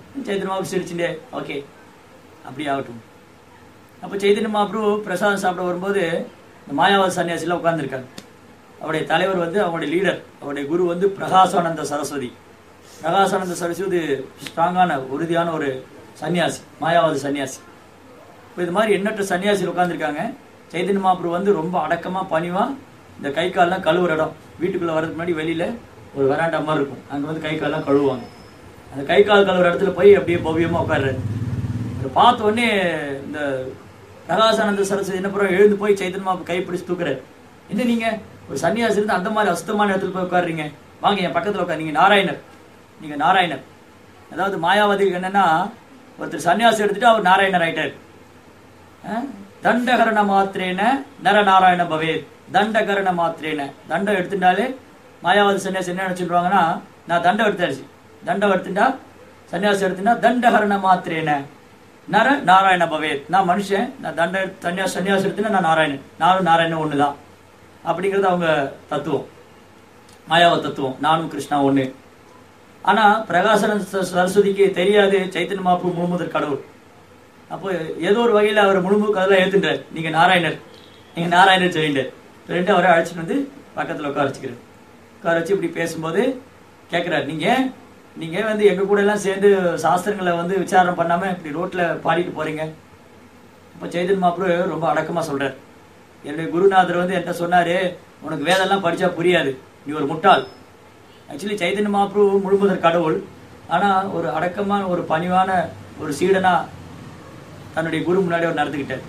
சைத்தன்ய மகாபுரு சிரிச்சுட்டே ஓகே அப்படி ஆகட்டும் அப்போ சைத்தன்ய மகாபுரு பிரசாதம் சாப்பிட வரும்போது இந்த மாயாவாத சன்னியாசிலாம் உட்கார்ந்துருக்காங்க அவருடைய தலைவர் வந்து அவருடைய லீடர் அவருடைய குரு வந்து பிரகாசானந்த சரஸ்வதி பிரகாசானந்த சரஸ்வதி ஸ்ட்ராங்கான உறுதியான ஒரு சன்னியாசி மாயாவாத சன்னியாசி இப்போ இது மாதிரி எண்ணற்ற சன்னியாசிகள் உட்காந்துருக்காங்க சைதன்ய மகாபுரு வந்து ரொம்ப அடக்கமா பணிவா இந்த கை கால்லாம் கழுவுற இடம் வீட்டுக்குள்ள வரதுக்கு முன்னாடி வெளியில ஒரு வராண்டா மாதிரி இருக்கும் அங்க வந்து கை கால்லாம் கழுவுவாங்க அந்த கை கால் கழுவுற இடத்துல போய் அப்படியே பவ்யமா உட்கார்றாரு அதை பார்த்த உடனே இந்த பிரகாசானந்த சரஸ்வதி என்ன பண்ணுறோம் எழுந்து போய் சைதன்ய மகாபுரு கை பிடிச்சு தூக்குறாரு என்ன நீங்க ஒரு சன்னியாசி இருந்து அந்த மாதிரி அசுத்தமான இடத்துல போய் உட்காருறீங்க வாங்க என் பக்கத்துல உட்காரு நீங்க நாராயணர் நீங்க நாராயணர் அதாவது மாயாவதிக்கு என்னன்னா ஒருத்தர் சன்னியாசி எடுத்துட்டு அவர் நாராயணர் ஆயிட்டார் அஹ்? தண்டகரண மாத்திரேன நரநாராயண பவேத் தண்டகரண மாத்திரேன தண்டம் எடுத்துட்டாலே மாயாவாதி சன்னியாசி என்ன நினைச்சுருவாங்கன்னா நான் தண்டம் எடுத்தாச்சு தண்டம் எடுத்துட்டா சன்னியாசி எடுத்துட்டா தண்டகரண மாத்திரேன நர நாராயண பவேத் நான் மனுஷன் நான் தண்ட சன்னியாசி சன்னியாசி எடுத்துனா நான் நாராயணன் நானும் நாராயணன் ஒண்ணுதான் அப்படிங்கிறது அவங்க தத்துவம் மாயாவ தத்துவம் நானும் கிருஷ்ணா ஒண்ணு ஆனா பிரகாசன ச- சரஸ்வதிக்கு தெரியாது சைத்தன்ய மாப்பு முழுமுதற் கடவுள் அப்போ ஏதோ ஒரு வகையில அவர் முழுமு கதெல்லாம் ஏத்துட்டார் நீங்க நாராயணர் நீங்க நாராயணர் சொல்லிட்டார் சொல்லிட்டு அவரை அழைச்சிட்டு வந்து பக்கத்துல உட்கார வச்சுக்கிறார் உட்கார வச்சு இப்படி பேசும்போது கேட்கிறார் நீங்க நீங்க வந்து எங்க கூட எல்லாம் சேர்ந்து சாஸ்திரங்களை வந்து விசாரணை பண்ணாம இப்படி ரோட்ல பாடிட்டு போறீங்க அப்ப சைதன் மாப்ரு ரொம்ப அடக்கமா சொல்றார் என்னுடைய குருநாதர் வந்து என்கிட்ட சொன்னாரு உனக்கு வேதெல்லாம் படிச்சா புரியாது நீ ஒரு முட்டாள் ஆக்சுவலி சைதன்ய மாப்ரு முழுமுதற் கடவுள் ஆனா ஒரு அடக்கமான ஒரு பணிவான ஒரு சீடனா தன்னுடைய குரு முன்னாடி அவர் நடந்துக்கிட்டார்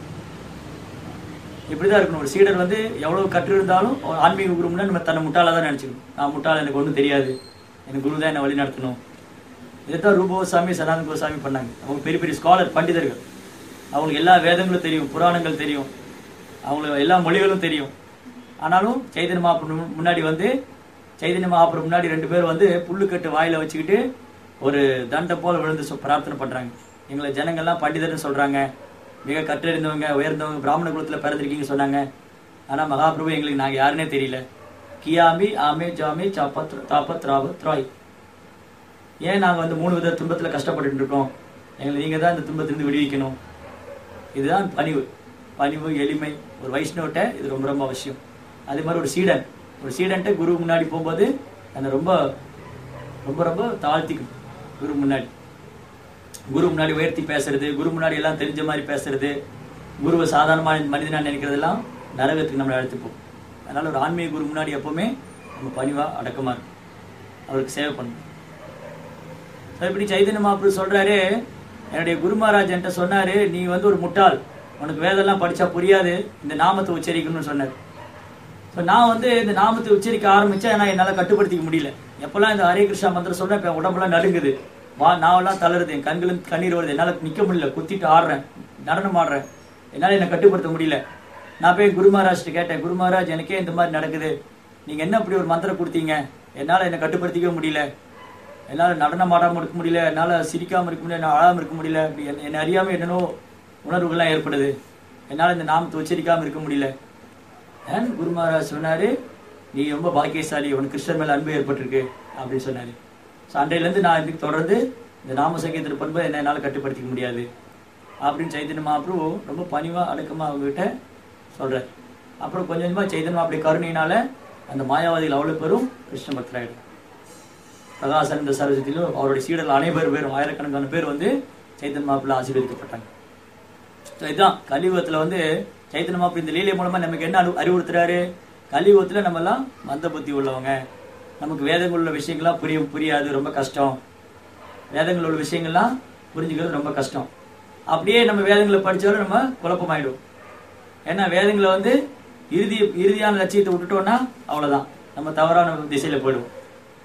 இப்படிதான் இருக்கணும் ஒரு சீடர் வந்து எவ்வளவு கற்று இருந்தாலும் ஒரு ஆன்மீக குரு முன்னாடி நம்ம தன்னை முட்டாளா தான் நினைச்சுக்கணும் நான் முட்டாள் எனக்கு ஒன்றும் தெரியாது எனக்கு குரு தான் என்னை வழி நடத்தணும் இதைத்தான் ரூப கோசாமி சனாதன கோசாமி பண்ணாங்க அவங்க பெரிய பெரிய ஸ்காலர் பண்டிதர்கள் அவங்களுக்கு எல்லா வேதங்களும் தெரியும் புராணங்கள் தெரியும் அவங்களுக்கு எல்லா மொழிகளும் தெரியும் ஆனாலும் சைதன்ய மகாபுரம் முன்னாடி வந்து சைதன்ய மகாபுரம் முன்னாடி ரெண்டு பேர் வந்து புல்லுக்கட்டு வாயில வச்சுக்கிட்டு ஒரு தண்டை போல விழுந்து சொ- பிரார்த்தனை பண்றாங்க எங்களை ஜனங்கள்லாம் பண்டிதர்னு சொல்றாங்க மிக கற்றறிந்தவங்க உயர்ந்தவங்க பிராமண குலத்துல பிறந்திருக்கீங்கன்னு சொன்னாங்க ஆனா மகாபிரபு எங்களுக்கு நாங்க யாருன்னே தெரியல கியாமி ஆமே ஜாமி சாப்பத் தாபத் ராபத் ராய் ஏன் நாங்க வந்து மூணு வித துன்பத்துல கஷ்டப்பட்டுட்டு இருக்கோம் எங்களை நீங்க தான் இந்த துன்பத்திலிருந்து விடுவிக்கணும் இதுதான் பணிவு பணிவு எளிமை ஒரு வைஷ்ணவட்ட இது ரொம்ப ரொம்ப அவசியம் அதே மாதிரி ஒரு சீடன் ஒரு சீடன்ட்ட குரு முன்னாடி போகும்போது அந்த ரொம்ப ரொம்ப ரொம்ப தாழ்த்திக்கணும் குரு முன்னாடி குரு முன்னாடி உயர்த்தி பேசுறது குரு முன்னாடி எல்லாம் தெரிஞ்ச மாதிரி பேசுறது குருவை சாதாரணமான மனிதனா நினைக்கிறதெல்லாம் நரகத்துக்கு நம்மளை அழைத்துப்போம் அதனால ஒரு ஆன்மீக குரு முன்னாடி எப்பவுமே நம்ம பணிவா அடக்கமா இருக்கும் அவருக்கு சேவை பண்ணணும் So, இப்படி சைதன்ய மகாபுரு சொல்றாரு என்னுடைய குரு மகாராஜ் என்கிட்ட சொன்னாரு நீ வந்து ஒரு முட்டாள் உனக்கு வேதெல்லாம் படிச்சா புரியாது இந்த நாமத்தை உச்சரிக்கணும்னு சொன்னார் ஸோ நான் வந்து இந்த நாமத்தை உச்சரிக்க ஆரம்பிச்சா நான் என்னால் கட்டுப்படுத்திக்க முடியல எப்பெல்லாம் இந்த ஹரே கிருஷ்ணா மந்திரம் சொல்றேன் இப்போ உடம்பெல்லாம் நடுங்குது வா நாவெல்லாம் தளருது என் கண்களும் கண்ணீர் வருது என்னால் நிற்க முடியல குத்திட்டு ஆடுறேன் நடனம் ஆடுறேன் என்னால் என்னை கட்டுப்படுத்த முடியல நான் போய் குரு மகாராஜ்ட்ட கேட்டேன் குரு மகாராஜ் எனக்கே இந்த மாதிரி நடக்குது நீங்க என்ன இப்படி ஒரு மந்திரம் கொடுத்தீங்க என்னால் என்னை கட்டுப்படுத்திக்கவே முடியல என்னால் நடனம் ஆடாமல் இருக்க முடியல என்னால் சிரிக்காமல் இருக்க முடியல என்னால் அழாமல் இருக்க முடியல அப்படி என்னை- என்னை அறியாமல் என்னென்னோ உணர்வுகள்லாம் ஏற்படுது என்னால் இந்த நாமத்தை உச்சரிக்காமல் இருக்க முடியல ஏன் குரு மகாராஜ் சொன்னாரு நீ ரொம்ப பாக்கியசாலி உனக்கு கிருஷ்ணர் மேல அன்பு ஏற்பட்டிருக்கு அப்படின்னு சொன்னாரு ஸோ அன்றையிலேருந்து நான் இதுக்கு தொடர்ந்து இந்த நாம சங்கீதத்தில் பண்பை என்ன என்னால் கட்டுப்படுத்திக்க முடியாது அப்படின்னு சைதன்ய மகாபிரபு ரொம்ப பணிவா அடக்கமா அவங்ககிட்ட சொல்றாரு அப்புறம் கொஞ்சம் கொஞ்சமா சைதன்ய மாப்பிளை கருணையினால அந்த மாயாவாதிகள் அவ்வளவு பேரும் கிருஷ்ண பக்தராயிடும் பிரகாசானந்த சரஸ்வதியிலும் அவருடைய சீடர்கள் அனைவர் பேரும் ஆயிரக்கணக்கான பேர் வந்து சைத்தன்ய மாப்பிள்ள ஆசீர்வதிக்கப்பட்டாங்க So, இதுதான் கலியுகத்துல வந்து சைத்தன்ய மாப்பிள்ள இந்த லீலை மூலமா நமக்கு என்ன அறிவு- அறிவுறுத்துறாரு கலியுகத்துல நம்ம எல்லாம் மந்த புத்தி உள்ளவங்க நமக்கு வேதங்கள் உள்ள விஷயங்கள்லாம் புரிய புரியாது ரொம்ப கஷ்டம் வேதங்கள் உள்ள விஷயங்கள்லாம் புரிஞ்சுக்கிறது ரொம்ப கஷ்டம் அப்படியே நம்ம வேதங்களை படிச்சாலும் நம்ம குழப்பமாயிடும் ஏன்னா வேதங்களை வந்து இறுதி இறுதியான லட்சியத்தை விட்டுட்டோம்னா அவ்வளவுதான் நம்ம தவறான திசையில போயிடுவோம்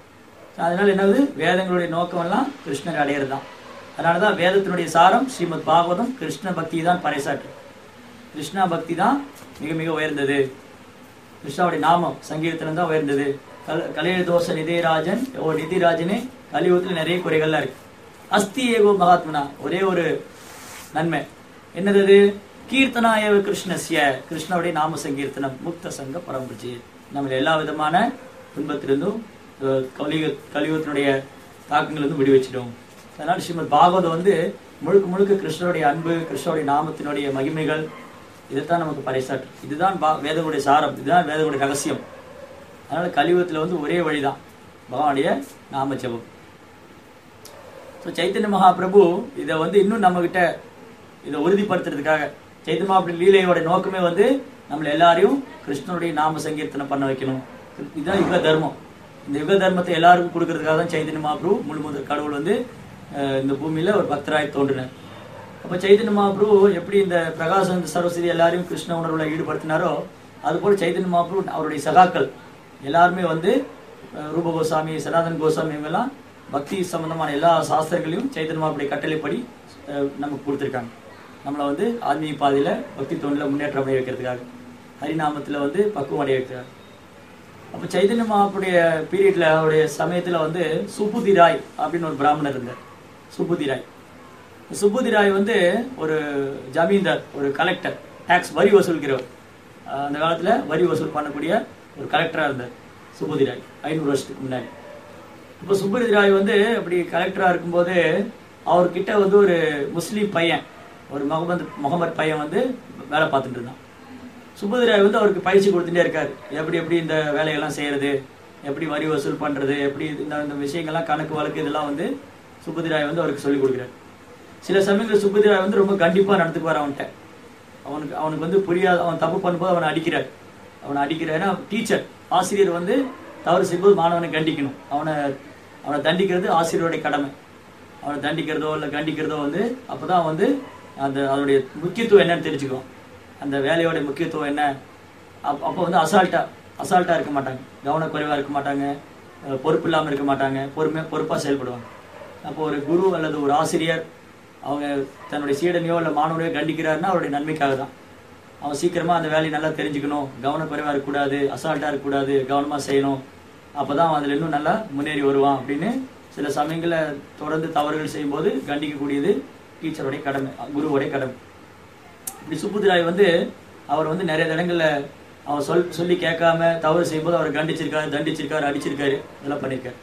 So, அதனால என்னது வேதங்களுடைய நோக்கம் எல்லாம் கிருஷ்ணர் அடையிறது தான் அதனாலதான் வேதத்தினுடைய சாரம் ஸ்ரீமத் பாகவதம் கிருஷ்ண பக்தி தான் பறைசாற்று கிருஷ்ணா பக்தி தான் மிக மிக உயர்ந்தது கிருஷ்ணாவுடைய நாமம் சங்கீதத்தினம் தான் உயர்ந்தது கல கலைய தோஷ நிதிராஜன் ஓ நிதிராஜனே கலியுகத்தில் நிறைய குறைகள்லாம் இருக்கு அஸ்தி ஏகோ மகாத்மனா ஒரே ஒரு நன்மை என்னது அது கீர்த்தனாய கிருஷ்ணஸ்ய கிருஷ்ணனுடைய நாம சங்கீர்த்தனம் முக்த சங்க பரம்புஜி நம்ம எல்லா விதமான துன்பத்திலிருந்தும் அஹ், கலியுக கலியுகத்தினுடைய தாக்கங்களிலிருந்தும் விடுவிச்சிடும் அதனால ஸ்ரீமத் பாகவதம் வந்து முழுக்க முழுக்க கிருஷ்ணருடைய அன்பு கிருஷ்ணருடைய நாமத்தினுடைய மகிமைகள் இதைத்தான் நமக்கு பறைசாற்று இதுதான் பா வேதங்களுடைய சாரம் இதுதான் வேதங்களுடைய ரகசியம் அதனால கலியுகத்தில் வந்து ஒரே வழிதான் பகவானுடைய நாம ஜெபம் ஸோ சைத்தன்ய மகாபிரபு இதை வந்து இன்னும் நம்மகிட்ட இதை உறுதிப்படுத்துறதுக்காக சைத்தன்ய மகாபிரபு லீலையோட நோக்கமே வந்து நம்மள எல்லாரையும் கிருஷ்ணனுடைய நாம சங்கீர்த்தனம் பண்ண வைக்கணும் இதுதான் யுக தர்மம் இந்த யுக தர்மத்தை எல்லாருக்கும் கொடுக்கறதுக்காக தான் சைத்தன்ய மகாபிரபு முழு முதல் கடவுள் வந்து அஹ், இந்த பூமியில ஒரு பக்தராய் தோன்றினார் அப்ப சைத்தன்ய மகாபிரபு எப்படி இந்த பிரகாசந்த சரஸ்வதி எல்லாரையும் கிருஷ்ண உணர்வுல ஈடுபடுத்தினாரோ அதுபோல சைத்தன்ய மகாபிரபு அவருடைய சகாக்கள் எல்லாருமே வந்து அஹ், ரூப கோசாமி சனாதன் கோசாமி இவங்கெல்லாம் பக்தி சம்பந்தமான எல்லா சாஸ்திரங்களையும் சைத்தன்ய மகாபிரபுடைய கட்டளைப்படி அஹ், நமக்கு கொடுத்துருக்காங்க நம்மளை வந்து ஆன்மீக பாதையில பக்தி தொண்டில் முன்னேற்றம் அடைய வைக்கிறதுக்காக ஹரிநாமத்துல வந்து பக்குவம் அடைய வைக்கிறாங்க அப்ப சைதன்ய மகாப்புடைய பீரியட்ல அவருடைய சமயத்துல வந்து சுபுதி ராய் அப்படின்னு ஒரு பிராமணர் இருந்தார் சுபுதி ராய் சுபுதி ராய் வந்து ஒரு ஜமீன்தார் ஒரு கலெக்டர் டாக்ஸ் வரி வசூலிக்கிறவர் அஹ் அந்த காலத்துல வரி வசூல் பண்ணக்கூடிய ஒரு கலெக்டரா இருந்தார் சுபுதி ராய் ஐநூறு வருஷத்துக்கு முன்னாடி இப்போ சுபுதி ராய் வந்து அப்படி கலெக்டரா இருக்கும்போது அவர்கிட்ட வந்து ஒரு முஸ்லீம் பையன் ஒரு முகமது முகமது பையன் வந்து வேலை பார்த்துட்டு இருந்தான் சுபதிராய் வந்து அவருக்கு பயிற்சி கொடுத்துட்டே இருக்காரு எப்படி எப்படி இந்த வேலையெல்லாம் செய்யறது எப்படி வரி வசூல் பண்றது எப்படி இந்த இந்த விஷயங்கள்லாம் கணக்கு வழக்கு இதெல்லாம் வந்து சுபதிராய் வந்து அவருக்கு சொல்லிக் கொடுக்குறாரு சில சமயங்கள் சுபதிராய் வந்து ரொம்ப கண்டிப்பா நடந்துக்குவார் அவன்கிட்ட அவனுக்கு அவனுக்கு வந்து புரியாத அவன் தப்பு பண்ணும்போது அவனை அடிக்கிறார் அவனை அடிக்கிறாருன்னா டீச்சர் ஆசிரியர் வந்து தவறு செய்யும்போது மாணவனை கண்டிக்கணும் அவனை அவனை தண்டிக்கிறது ஆசிரியருடைய கடமை அவனை தண்டிக்கிறதோ இல்லை கண்டிக்கிறதோ வந்து அப்பதான் வந்து அந்த அதனுடைய முக்கியத்துவம் என்னன்னு தெரிஞ்சுக்குவான் அந்த வேலையோட முக்கியத்துவம் என்ன அப் அப்போ வந்து அசால்ட்டா அசால்ட்டா இருக்க மாட்டாங்க கவனக்குறைவா இருக்க மாட்டாங்க அஹ் பொறுப்பு இல்லாம இருக்க மாட்டாங்க பொறுமை பொறுப்பா செயல்படுவாங்க அப்போ ஒரு குரு அல்லது ஒரு ஆசிரியர் அவங்க தன்னுடைய சீடனையோ இல்லை மாணவனையோ கண்டிக்கிறாருன்னா அவருடைய நன்மைக்காக தான் அவன் சீக்கிரமா அந்த வேலையை நல்லா தெரிஞ்சுக்கணும் கவனக்குறைவா இருக்கக்கூடாது அசால்ட்டா இருக்கக்கூடாது கவனமா செய்யணும் அப்பதான் அவன் அதுல இன்னும் நல்லா முன்னேறி வருவான் அப்படின்னு சில சமயங்கள்ல தொடர்ந்து தவறுகள் செய்யும்போது கண்டிக்கக்கூடியது டீச்சருடைய கடமை குருவுடைய கடமை இப்படி சுப்புதிராய் வந்து அவர் வந்து நிறைய இடங்கள்ல அவர் சொல் சொல்லி கேட்காம தவறு செய்யும்போது அவர் கண்டிச்சிருக்காரு தண்டிச்சிருக்காரு அடிச்சிருக்காரு இதெல்லாம் பண்ணியிருக்காரு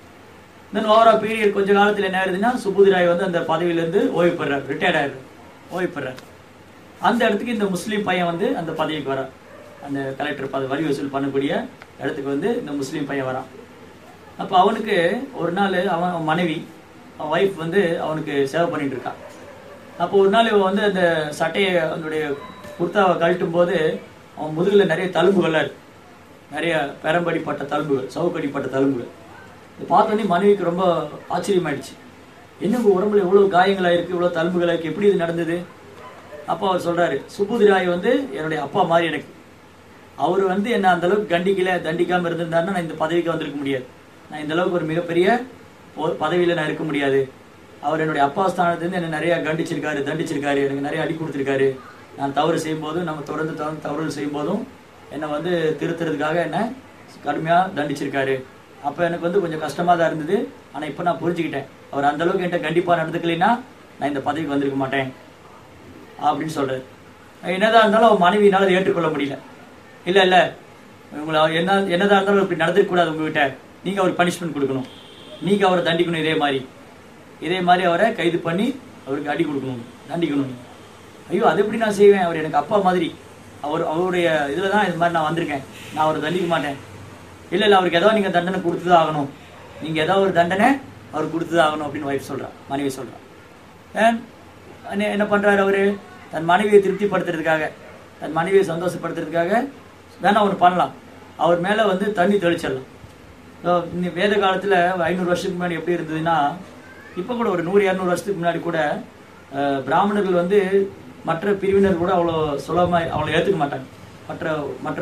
தென் ஓவரா பீரியட் கொஞ்ச காலத்துல என்ன ஆயிருதுன்னா சுப்புதிராய் வந்து அந்த பதவியில இருந்து ஓய்வு பெறார் ரிட்டையர்ட் ஆயிடுறாரு ஓய்வு பெறார் அந்த இடத்துக்கு இந்த முஸ்லீம் பையன் வந்து அந்த பதவிக்கு வரான் அந்த கலெக்டர் பதவி வரி வசூல் பண்ணக்கூடிய இடத்துக்கு வந்து இந்த முஸ்லீம் பையன் வரான் அப்ப அவனுக்கு ஒரு நாள் அவன் அவன் மனைவி அவன் ஒய்ஃப் வந்து அவனுக்கு சேவை பண்ணிட்டு இருக்கான் அப்போ ஒரு நாள் இவன் வந்து அந்த சட்டையை அதனுடைய குர்தாவை கழட்டும் போது அவன் முதுகுல நிறைய தழும்புகள்லாம் இருக்கு நிறைய பெரம்படிப்பட்ட தழும்புகள் சவுக்கடிப்பட்ட தழும்புகள் இதை பார்த்தோன்னே மனைவிக்கு ரொம்ப ஆச்சரியமாயிடுச்சு என்ன உங்க உடம்புல இவ்வளவு காயங்களா இருக்கு இவ்வளவு தழும்புகளா இருக்கு எப்படி இது நடந்தது அப்போ அவர் சொல்றாரு சுப்புதிராய் வந்து என்னுடைய அப்பா மாதிரி எனக்கு அவர் வந்து என்ன அந்த அளவுக்கு கண்டிக்கல தண்டிக்காம இருந்திருந்தாருன்னா நான் இந்த பதவிக்கு வந்திருக்க முடியாது நான் இந்த அளவுக்கு ஒரு மிகப்பெரிய ஒரு பதவியில நான் இருக்க முடியாது அவர் என்னுடைய அப்பா ஸ்தானத்திலிருந்து என்ன நிறைய கண்டிச்சிருக்காரு தண்டிச்சிருக்காரு எனக்கு நிறைய அடி கொடுத்திருக்காரு நான் தவறு செய்யும்போதும் நம்ம தொடர்ந்து தொடர்ந்து தவறுகள் செய்யும்போதும் என்னை வந்து திருத்துறதுக்காக என்ன கடுமையா தண்டிச்சிருக்காரு அப்ப எனக்கு வந்து கொஞ்சம் கஷ்டமா தான் இருந்தது ஆனா இப்ப நான் புரிஞ்சுக்கிட்டேன் அவர் அந்த அளவுக்கு என்கிட்ட கண்டிப்பா நடந்துக்கலைன்னா நான் இந்த பதவிக்கு வந்திருக்க மாட்டேன் அப்படின்னு சொல்றாரு என்னதான் இருந்தாலும் அவன் மனைவியினால அதை ஏற்றுக்கொள்ள முடியல இல்ல இல்ல உங்களை அவர் என்ன என்னதான் இருந்தாலும் இப்படி நடந்துக்க கூடாது உங்ககிட்ட நீங்க அவருக்கு பனிஷ்மெண்ட் கொடுக்கணும் நீங்க அவரை தண்டிக்கணும் இதே மாதிரி இதே மாதிரி அவரை கைது பண்ணி அவருக்கு அடி கொடுக்கணும் தண்டிக்கணும் ஐயோ அது எப்படி நான் செய்வேன் அவர் எனக்கு அப்பா மாதிரி அவர் அவருடைய இதுல தான் இது மாதிரி நான் வந்திருக்கேன் நான் அவரை தண்டிக்க மாட்டேன் இல்ல இல்ல அவருக்கு ஏதோ நீங்க தண்டனை கொடுத்துதான் ஆகணும் நீங்க ஏதோ ஒரு தண்டனை அவர் கொடுத்துதான் ஆகணும் அப்படின்னு ஒய்ஃப் சொல்றா மனைவி சொல்றா ஏன் என்ன- என்ன பண்றாரு அவரு தன் மனைவியை திருப்திப்படுத்துறதுக்காக தன் மனைவியை சந்தோஷப்படுத்துறதுக்காக வேணா ஒன்று பண்ணலாம் அவர் மேல வந்து தண்ணி தெளிச்சிடலாம் So, இந்த வேத காலத்துல ஐநூறு வருஷத்துக்கு முன்னாடி எப்படி இருந்ததுன்னா இப்ப கூட ஒரு நூறு இரநூறு வருஷத்துக்கு முன்னாடி கூட அஹ், பிராமணர்கள் வந்து மற்ற பிரிவினர் கூட அவ்வளோ சுலபமா அவ்வளோ ஏத்துக்க மாட்டாங்க மற்ற மற்ற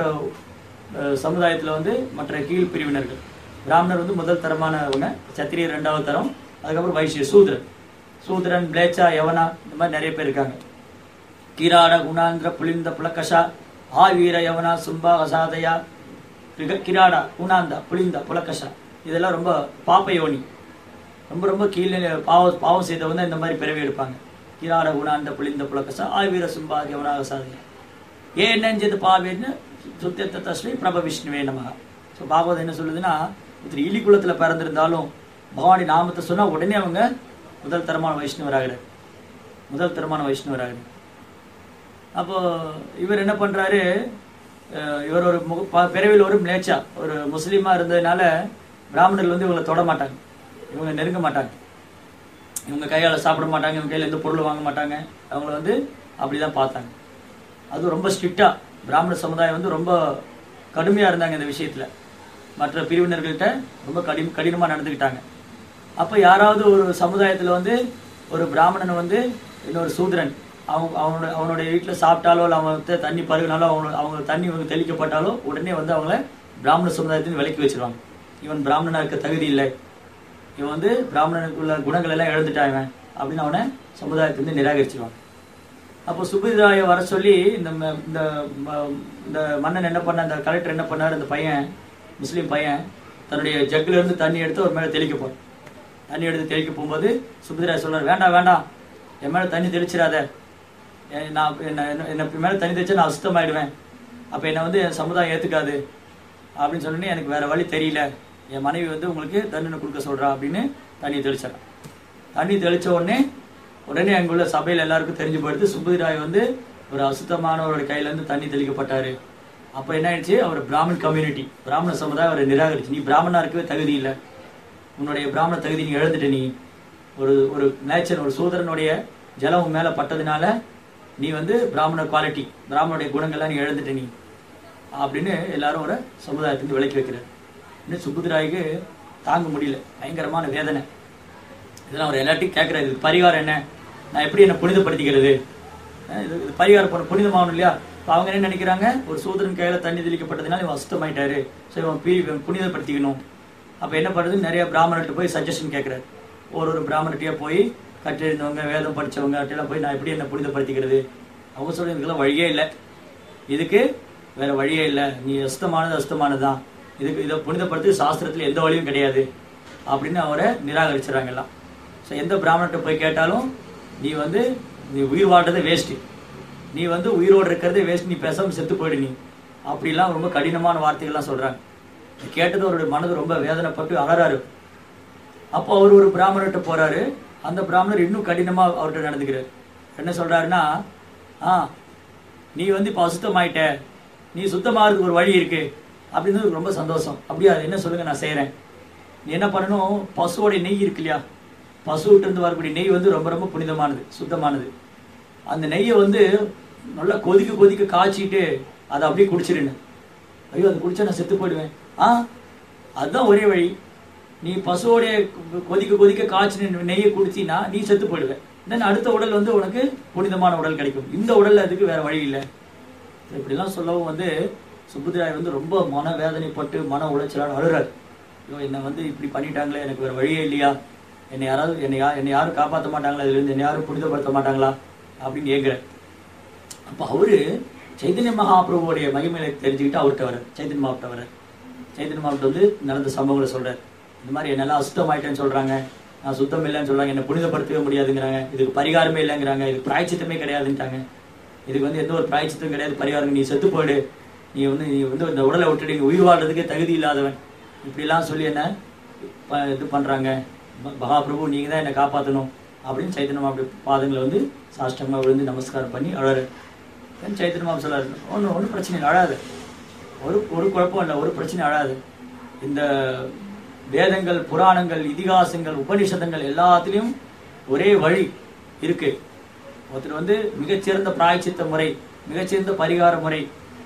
அஹ், சமுதாயத்துல வந்து மற்ற கீழ் பிரிவினர்கள் பிராமணர் வந்து முதல் தரமானவங்க சத்திரியர் ரெண்டாவது தரம் அதுக்கப்புறம் வைசிய சூத்ரன் சூத்ரன் பிளேச்சா யவனா இந்த மாதிரி நிறைய பேர் இருக்காங்க கிராட குணாந்திர புலிந்த புலகஷா ஆ வீர யவனா சும்பா கசாதயா கிக- கிராடா குணாந்தா புலிந்த புலகஷா இதெல்லாம் ரொம்ப பாப்ப யோனி ரொம்ப ரொம்ப கீழே பாவம் பாவம் செய்தவங்க இந்த மாதிரி பிறவி எடுப்பாங்க கிராட குணாந்த புலிந்த புலகஷா ஆ வீர சும்பா யவனா கசாதயா ஏ என்னஞ்சது பாவேன்னு சுத்தத்த தஸ்மை பிரப விஷ்ணுவே நமக ஸோ பாகவதம் என்ன சொல்லுதுன்னா ஒருத்தர் இலி குலத்துல பிறந்திருந்தாலும் பகவானி நாமத்தை சொன்னா உடனே அவங்க முதல் தரமான வைஷ்ணவராகிறார் முதல் தரமான வைஷ்ணவராகிறார் அப்போ இவர் என்ன பண்றாரு அஹ் இவர் ஒரு முக- ப- பிறவியில் ஒரு மிளேச்சா ஒரு முஸ்லீமா இருந்ததுனால பிராமணர்கள் வந்து இவங்களை தொட மாட்டாங்க இவங்க நெருங்க மாட்டாங்க இவங்க கையால சாப்பிட மாட்டாங்க இவங்க கையில எந்த பொருள் வாங்க மாட்டாங்க அவங்கள வந்து அப்படிதான் பார்த்தாங்க அது ரொம்ப ஸ்ட்ரிக்டா பிராமண சமுதாயம் வந்து ரொம்ப கடுமையா இருந்தாங்க இந்த விஷயத்துல மற்ற பிரிவினர்கள்ட்ட ரொம்ப கடி கடினமா நடந்துக்கிட்டாங்க அப்ப யாராவது ஒரு சமுதாயத்துல வந்து ஒரு பிராமணன் வந்து இன்னொரு சூத்திரன் அவங்க அவனோட அவனுடைய வீட்டுல சாப்பிட்டாலோ இல்லை அவங்க வந்து தண்ணி பருகினாலோ அவங்க அவங்க தண்ணி இவங்க தெளிக்கப்பட்டாலோ உடனே வந்து அவங்கள பிராமண சமுதாயத்தின் விலக்கி வச்சிருவாங்க இவன் பிராமணனா இருக்க தகுதி இல்லை இவன் வந்து பிராமணனுக்குள்ள குணங்கள் எல்லாம் இழந்துட்டான் இவன் அப்படின்னு அவனை சமுதாயத்திலிருந்து நிராகரிச்சிருவாங்க அப்போ சுபிதாய வர சொல்லி இந்த ம- இந்த ம- இந்த மன்னன் என்ன பண்ண இந்த கலெக்டர் என்ன பண்ணார் இந்த பையன் முஸ்லீம் பையன் தன்னுடைய ஜக்குல இருந்து தண்ணி எடுத்து ஒரு மேல தெளிக்க போறான் தண்ணி எடுத்து தெளிக்க போகும்போது சுபிதராய் சொல்றாரு வேண்டாம் வேண்டாம் என் மேல தண்ணி தெளிச்சிடாத எ- நான் என்ன என்ன- என்ன மேல தண்ணி தெளிச்சா நான் அசுத்தமாயிடுவேன் அப்ப என்னை வந்து என் சமுதாயம் ஏத்துக்காது அப்படின்னு சொன்னோடனே எனக்கு வேற வழி தெரியல என் மனைவி வந்து உங்களுக்கு தண்டனை கொடுக்க சொல்றா அப்படின்னு தண்ணி தெளிச்சிடறான் தண்ணி தெளிச்ச உடனே உடனே அங்குள்ள சபையில எல்லாருக்கும் தெரிஞ்சு போயிடுது சுப்புதிராய் வந்து ஒரு அசுத்தமானவரோட கையில இருந்து தண்ணி தெளிக்கப்பட்டாரு அப்ப என்ன ஆயிடுச்சு அவர் பிராமன் கம்யூனிட்டி பிராமண சமுதாயம் அவரை நிராகரிச்சு நீ பிராமணா இருக்கவே தகுதி இல்லை உன்னுடைய பிராமண தகுதி நீ இழந்துட்ட நீ ஒரு ஒரு நேச்சர் ஒரு சூதரனுடைய ஜலம் உன் மேல பட்டதுனால நீ வந்து பிராமண குவாலிட்டி பிராமணுடைய குணங்கள்லாம் நீ இழந்துட்ட நீ அப்படின்னு எல்லாரும் ஒரு சமுதாயத்துக்கு விலக்கி வைக்கிறார் இன்னும் சுப்புதிராய்க்கு தாங்க முடியல பயங்கரமான வேதனை இதெல்லாம் அவர் எல்லாத்தையும் கேட்கிறாரு இதுக்கு பரிகாரம் என்ன நான் எப்படி என்ன புனிதப்படுத்திக்கிறது அஹ் இது இது பரிகாரம் பண்ண புனிதமாகணும் இல்லையா இப்ப அவங்க என்ன நினைக்கிறாங்க ஒரு சூதரன் கையில தண்ணி தெளிக்கப்பட்டதுனால இவன் அசுத்தமாயிட்டாரு ஸோ இவன் பீ இவன் புனிதப்படுத்திக்கணும் அப்ப என்ன பண்ணுறது நிறைய பிராமணர்கிட்ட போய் சஜஷன் கேட்கிறாரு ஒரு ஒரு பிராமணர்கிட்டயே போய் கற்றறிந்தவங்க வேதம் படிச்சவங்க கிட்டலாம் போய் நான் எப்படி என்ன புனிதப்படுத்திக்கிறது அவங்க சொல்றது இதுக்கெல்லாம் வழியே இல்லை இதுக்கு வேற வழியே இல்லை நீ அசுத்தமானது அசுத்தமானதுதான் இதுக்கு இதை புனிதப்படுத்தி சாஸ்திரத்துல எந்த வழியும் கிடையாது அப்படின்னு அவரை நிராகரிச்சுறாங்க எல்லாம் ஸோ எந்த பிராமணர்கிட்ட போய் கேட்டாலும் நீ வந்து நீ உயிர் வாழ்றதே வேஸ்ட்டு நீ வந்து உயிரோடு இருக்கிறதே வேஸ்ட் நீ பேசாம செத்து போயிடு நீ அப்படிலாம் ரொம்ப கடினமான வார்த்தைகள்லாம் சொல்றாங்க இதை கேட்டது அவருடைய மனது ரொம்ப வேதனைப்பட்டு அலறாரு அப்போ அவர் ஒரு பிராமணர்கிட்ட போறாரு அந்த பிராமணர் இன்னும் கடினமா அவர்கிட்ட நடந்துக்கிறார் என்ன சொல்றாருன்னா ஆ நீ வந்து இப்போ அசுத்தமாயிட்ட நீ சுத்தமாகிறதுக்கு ஒரு வழி இருக்கு அப்படின்னு ரொம்ப சந்தோஷம் அப்படியா அது என்ன சொல்லுங்க நான் செய்றேன் நீ என்ன பண்ணணும் பசுவோட நெய் இருக்கு இல்லையா பசுவிட்டு இருந்து வரக்கூடிய நெய் வந்து ரொம்ப ரொம்ப புனிதமானது சுத்தமானது அந்த நெய்யை வந்து நல்லா கொதிக்க கொதிக்க காய்ச்சிட்டு அதை அப்படியே குடிச்சிருன்னு ஐயோ அது குடிச்சா நான் செத்து போயிடுவேன் ஆ அதுதான் ஒரே வழி நீ பசுவோடைய கொதிக்க கொதிக்க காய்ச்சின நெய்யை குடிச்சினா நீ செத்து போயிடுவேன் தென் அடுத்த உடல் வந்து உனக்கு புனிதமான உடல் கிடைக்கும் இந்த உடல்ல அதுக்கு வேற வழி இல்லை இப்படிலாம் சொல்லவும் வந்து சுப்புதிராய் வந்து ரொம்ப மன வேதனைப்பட்டு மன உளைச்சலான அழுறாரு ஐயோ என்னை வந்து இப்படி பண்ணிட்டாங்களே எனக்கு வேற வழியே இல்லையா என்னை யாராவது என்னை யா என்னை யாரும் காப்பாற்ற மாட்டாங்களா இதுல இருந்து என்னை யாரும் புனிதப்படுத்த மாட்டாங்களா அப்படின்னு கேட்குறாரு அப்போ அவரு சைதன்ய மகாபிரபுவோடைய மகிமையை தெரிஞ்சுக்கிட்டு அவர்கிட்ட வர சைதன்ய மாவட்ட வர சைதன்ய மாவட்டம் வந்து நடந்த சம்பவங்களை சொல்றாரு இந்த மாதிரி என்னெல்லாம் அசுத்தமாயிட்டேன்னு சொல்றாங்க நான் சுத்தம் இல்லைன்னு சொல்றாங்க என்னை புனிதப்படுத்தவே முடியாதுங்கிறாங்க இதுக்கு பரிகாரமே இல்லைங்கிறாங்க இதுக்கு பிராய்ச்சித்தமே கிடையாதுன்ட்டாங்க இதுக்கு வந்து எந்த ஒரு பிராய்ச்சித்தம் கிடையாது பரிகாரம் நீ செத்து போயிடு நீ வந்து நீ வந்து இந்த உடலை விட்டுட்டு நீ உயிர் வாழ்றதுக்கே தகுதி இல்லாதவன் இப்படிலாம் சொல்லி என்ன ப- இது பண்றாங்க ம- மகாபிரபு நீங்க தான் என்னை காப்பாற்றணும் அப்படின்னு சைத்தன்யம் அப்படி பாதங்களை வந்து சாஷ்டமா விழுந்து நமஸ்காரம் பண்ணி அழறாரு தென் சைத்தன்யமா சொல்றாரு ஒன்றும் ஒன்றும் பிரச்சனை இல்லை அழாது ஒரு ஒரு குழப்பம் இல்லை ஒரு பிரச்சனை அழாது இந்த வேதங்கள் புராணங்கள் இதிகாசங்கள் உபனிஷதங்கள் எல்லாத்துலேயும் ஒரே வழி இருக்கு ஒருத்தர் வந்து மிகச்சிறந்த பிராயச்சித்த முறை மிகச்சிறந்த பரிகார முறை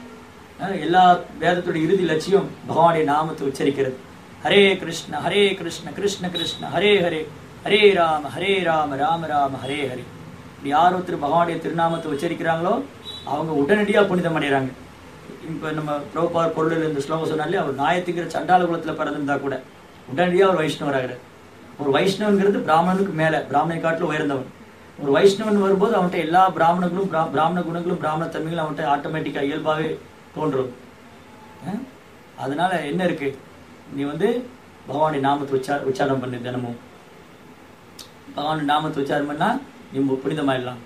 அஹ் எல்லா வேதத்துடைய இறுதி லட்சியம் பகவானுடைய நாமத்தை உச்சரிக்கிறது ஹரே கிருஷ்ண ஹரே கிருஷ்ண கிருஷ்ண கிருஷ்ண ஹரே ஹரே ஹரே ராம ஹரே ராம ராம ராம ஹரே ஹரே இப்படி யார் ஒருத்தர் பகவானுடைய திருநாமத்தை உச்சரிக்கிறாங்களோ அவங்க உடனடியா புனிதம் அடைகிறாங்க இப்ப நம்ம பிரபுபார் பொருளில் இந்த ஸ்லோகம் சொன்னாலே அவர் நாயத்துங்கிற சண்டால குலத்துல பிறந்திருந்தா கூட உடனடியா அவர் வைஷ்ணவராகிறார் ஒரு வைஷ்ணவங்கிறது பிராமணனுக்கு மேல பிராமணனை காட்டிலும் உயர்ந்தவன் ஒரு வைஷ்ணவன் வரும்போது அவன்கிட்ட எல்லா பிராமணங்களும் பிரா- பிராமண குணங்களும் பிராமண தன்மைகளும் அவன்கிட்ட ஆட்டோமேட்டிக்கா இயல்பாகவே தோன்றும் அஹ்? அதனால என்ன இருக்கு நீ வந்து பகவானுடைய நாமத்தை உச்சா உச்சாரம் பண்ணு தினமும் பகவானுடைய நாமத்தை உச்சாரம் பண்ணா நீ மு- புனிதமாயிடலாம்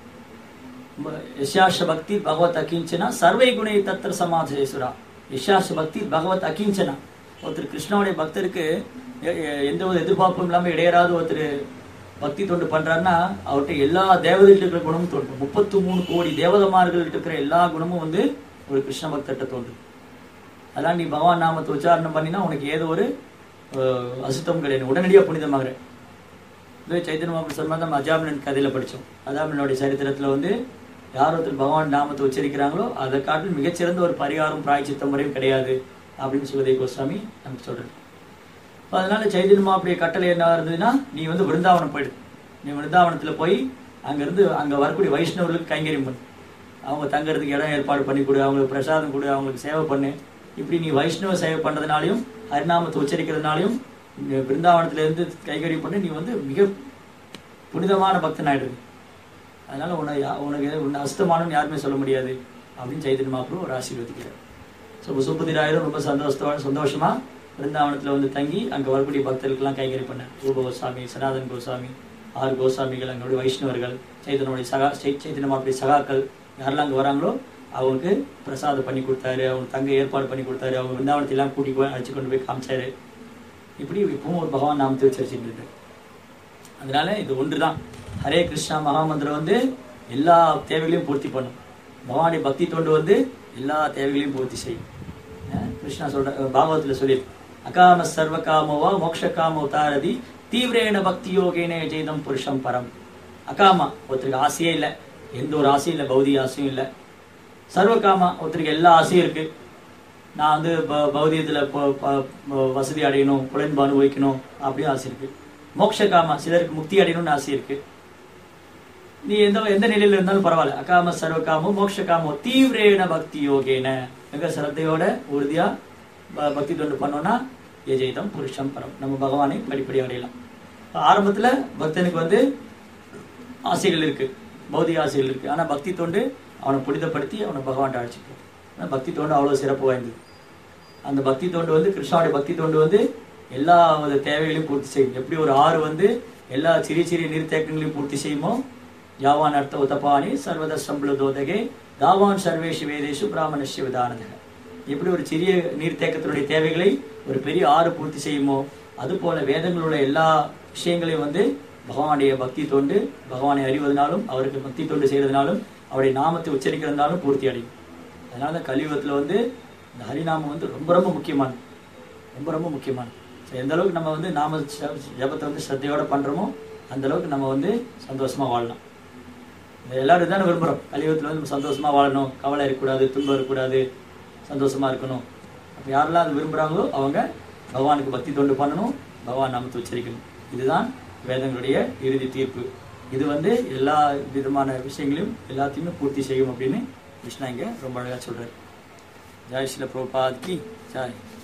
ப- யசாஷ பக்தி பகவத் அகிஞ்சனா சர்வை குணை தத்திர சமாதேசுரா யசாஷ பக்தி பகவத் அகிஞ்சனா ஒருத்தர் கிருஷ்ணனுடைய பக்தருக்கு எ- எ- எந்த ஒரு எதிர்பார்ப்பும் இல்லாம இடையராத ஒருத்தர் பக்தி தொண்டு பண்றாருன்னா அவர்கிட்ட எல்லா தேவதைகிட்ட இருக்கிற குணமும் தோன்றும் முப்பத்து மூணு கோடி தேவதமார்கள் இருக்கிற எல்லா குணமும் வந்து ஒரு கிருஷ்ண பக்தர்கிட்ட தோன்றும் அதான் நீ பகவான் நாமத்தை உச்சாரணம் பண்ணினா உனக்கு ஏதோ ஒரு அஹ், அசுத்தம் கிடையாது உடனடியாக புனிதமாகிற இதே சைத்தன்ய மாபுரம் சொன்ன நம்ம அஜாமிலன் கதையில படிச்சோம் அஜாமிலனுடைய சரித்திரத்துல வந்து யார் ஒருத்தர் பகவான் நாமத்தை உச்சரிக்கிறாங்களோ அதை காட்டிலும் மிகச்சிறந்த ஒரு பரிகாரம் பிராய்ச்சித்த முறையும் கிடையாது அப்படின்னு சுகதேவ் கோஸ்வாமி நமக்கு சொல்றாரு அப்ப அதனால சைதன்ய மாப்புடைய கட்டளை என்ன இருந்ததுன்னா நீ வந்து விருந்தாவனம் போயிடு நீ விருந்தாவனத்துல போய் அங்கிருந்து அங்க வரக்கூடிய வைஷ்ணவர்களுக்கு கைங்கரியம் பண்ணு அவங்க தங்கறதுக்கு இடம் ஏற்பாடு பண்ணி கொடு அவங்களுக்கு பிரசாதம் கொடு அவங்களுக்கு சேவை பண்ணு இப்படி நீ வைஷ்ணவ சேவை பண்றதுனாலையும் ஹரிநாமத்தை உச்சரிக்கிறதுனாலையும் இங்க பிருந்தாவனத்துல இருந்து கைகரியம் பண்ணி நீ வந்து மிக புனிதமான பக்தன் ஆயிடுது அதனால உன்னை யா- உனக்கு உன்னை அசுத்தமானு யாருமே சொல்ல முடியாது அப்படின்னு சைதன்ய மாப்ரு ஒரு ஆசீர்வதிக்கிறார் ஸோ சுப்பதிராயரும் ரொம்ப சந்தோஷத்தோட சந்தோஷமா பிருந்தாவனத்துல வந்து தங்கி அங்க வரக்கூடிய பக்தர்களுக்கெல்லாம் கைகறி பண்ணார் ரூப கோசாமி சனாதன் கோசாமி ஆறு கோசாமிகள் அங்களுடைய வைஷ்ணவர்கள் சைதனுடைய சகா சை- சைதன்ய மாப்புடைய சகாக்கள் யாரெல்லாம் அங்க வராங்களோ அவங்களுக்கு பிரசாதம் பண்ணி கொடுத்தாரு அவங்க தங்க ஏற்பாடு பண்ணி கொடுத்தாரு அவங்க பிருந்தாவனத்தை எல்லாம் கூட்டி போய் அழைச்சு கொண்டு போய் காமிச்சாரு இப்படி இப்பவும் ஒரு பகவான் நாமத்தை வச்சிருச்சுட்டு இருக்கு அதனால இது ஒன்றுதான் ஹரே கிருஷ்ணா மகாமந்திரம் வந்து எல்லா தேவைகளையும் பூர்த்தி பண்ணும் பகவானுடைய பக்தி தொண்டு வந்து எல்லா தேவைகளையும் பூர்த்தி செய்யும் அஹ் கிருஷ்ணா சொல்ற பாகவத்துல சொல்லி அகாம சர்வ காமோவா மோக்ஷ காமோ தாரதி தீவிரேன பக்தி யோகேனே ஜெய்தம் புருஷம் பரம் அகாமா ஒருத்தருக்கு ஆசையே இல்லை எந்த ஒரு ஆசையும் இல்லை பௌதிக ஆசையும் இல்லை சர்வகாமா ஒருத்தருக்கு எல்லா ஆசையும் இருக்கு நான் வந்து ப- பௌதிகத்துல ப- ப- ப- வசதி அடையணும் புலன்பு அனுபவிக்கணும் அப்படின்னு ஆசை இருக்கு மோட்சகாமா சிலருக்கு முக்தி அடையணும்னு ஆசை இருக்கு நீ எந்த எந்த நிலையில இருந்தாலும் பரவாயில்ல அகாம சர்வகாமோ மோட்சகாமோ தீவிரேன பக்தி யோகேன மிக சிரத்தையோட உறுதியா ப- பக்தி தொண்டு பண்ணோம்னா எஜெய்தம் புருஷம் பரம் நம்ம பகவானை படிப்படி அடையலாம் இப்ப ஆரம்பத்துல பக்தனுக்கு வந்து ஆசைகள் இருக்கு பௌதிக ஆசைகள் இருக்கு ஆனா பக்தி தொண்டு அவனை புனிதப்படுத்தி அவனை பகவான் அழைச்சிட்டு ஆனா பக்தி தொண்டு அவ்வளவு சிறப்பு வாய்ந்தது அந்த பக்தி தொண்டு வந்து கிருஷ்ணாவுடைய பக்தி தொண்டு வந்து எல்லா வித தேவைகளையும் பூர்த்தி செய்யும் எப்படி ஒரு ஆறு வந்து எல்லா சிறிய சிறிய நீர்த்தேக்கங்களையும் பூர்த்தி செய்யுமோ யாவான் அர்த்த உதபானி சர்வத சம்பளதோதகே தாவான் சர்வேஷு வேதேஷு பிராமணஸ்ய விதானதக எப்படி ஒரு சிறிய நீர்த்தேக்கத்தினுடைய தேவைகளை ஒரு பெரிய ஆறு பூர்த்தி செய்யுமோ அதுபோல வேதங்களுடைய எல்லா விஷயங்களையும் வந்து பகவானுடைய பக்தி தொண்டு பகவானை அறிவதனாலும் அவருக்கு பக்தி தொண்டு செய்யறதுனாலும் அவருடைய நாமத்தை உச்சரிக்கிறதுனாலும் பூர்த்தி அடையும் அதனால தான் கலியுகத்துல வந்து இந்த ஹரிநாமம் வந்து ரொம்ப ரொம்ப முக்கியமானது ரொம்ப ரொம்ப முக்கியமானது ஸோ எந்த அளவுக்கு நம்ம வந்து நாம ஜ- ஜபத்தை வந்து ஸ்ரத்தையோட பண்றோமோ அந்த அளவுக்கு நம்ம வந்து சந்தோஷமா வாழலாம் இதை எல்லாரும் தானே விரும்புறோம் கலியுகத்துல வந்து நம்ம சந்தோஷமா வாழணும் கவலை இருக்கக்கூடாது துன்பம் இருக்கக்கூடாது சந்தோஷமா இருக்கணும் அப்ப யாரெல்லாம் அது விரும்புறாங்களோ அவங்க பகவானுக்கு பக்தி தொண்டு பண்ணணும் பகவான் நாமத்தை உச்சரிக்கணும் இதுதான் வேதங்களுடைய இறுதி தீர்ப்பு இது வந்து எல்லா விதமான விஷயங்களையும் எல்லாத்தையுமே பூர்த்தி செய்யும் அப்படின்னு கிருஷ்ணா இங்க ரொம்ப அழகா சொல்றாரு ஜெய் ஸ்ரீல பிரபுபாத் கி ஜெய்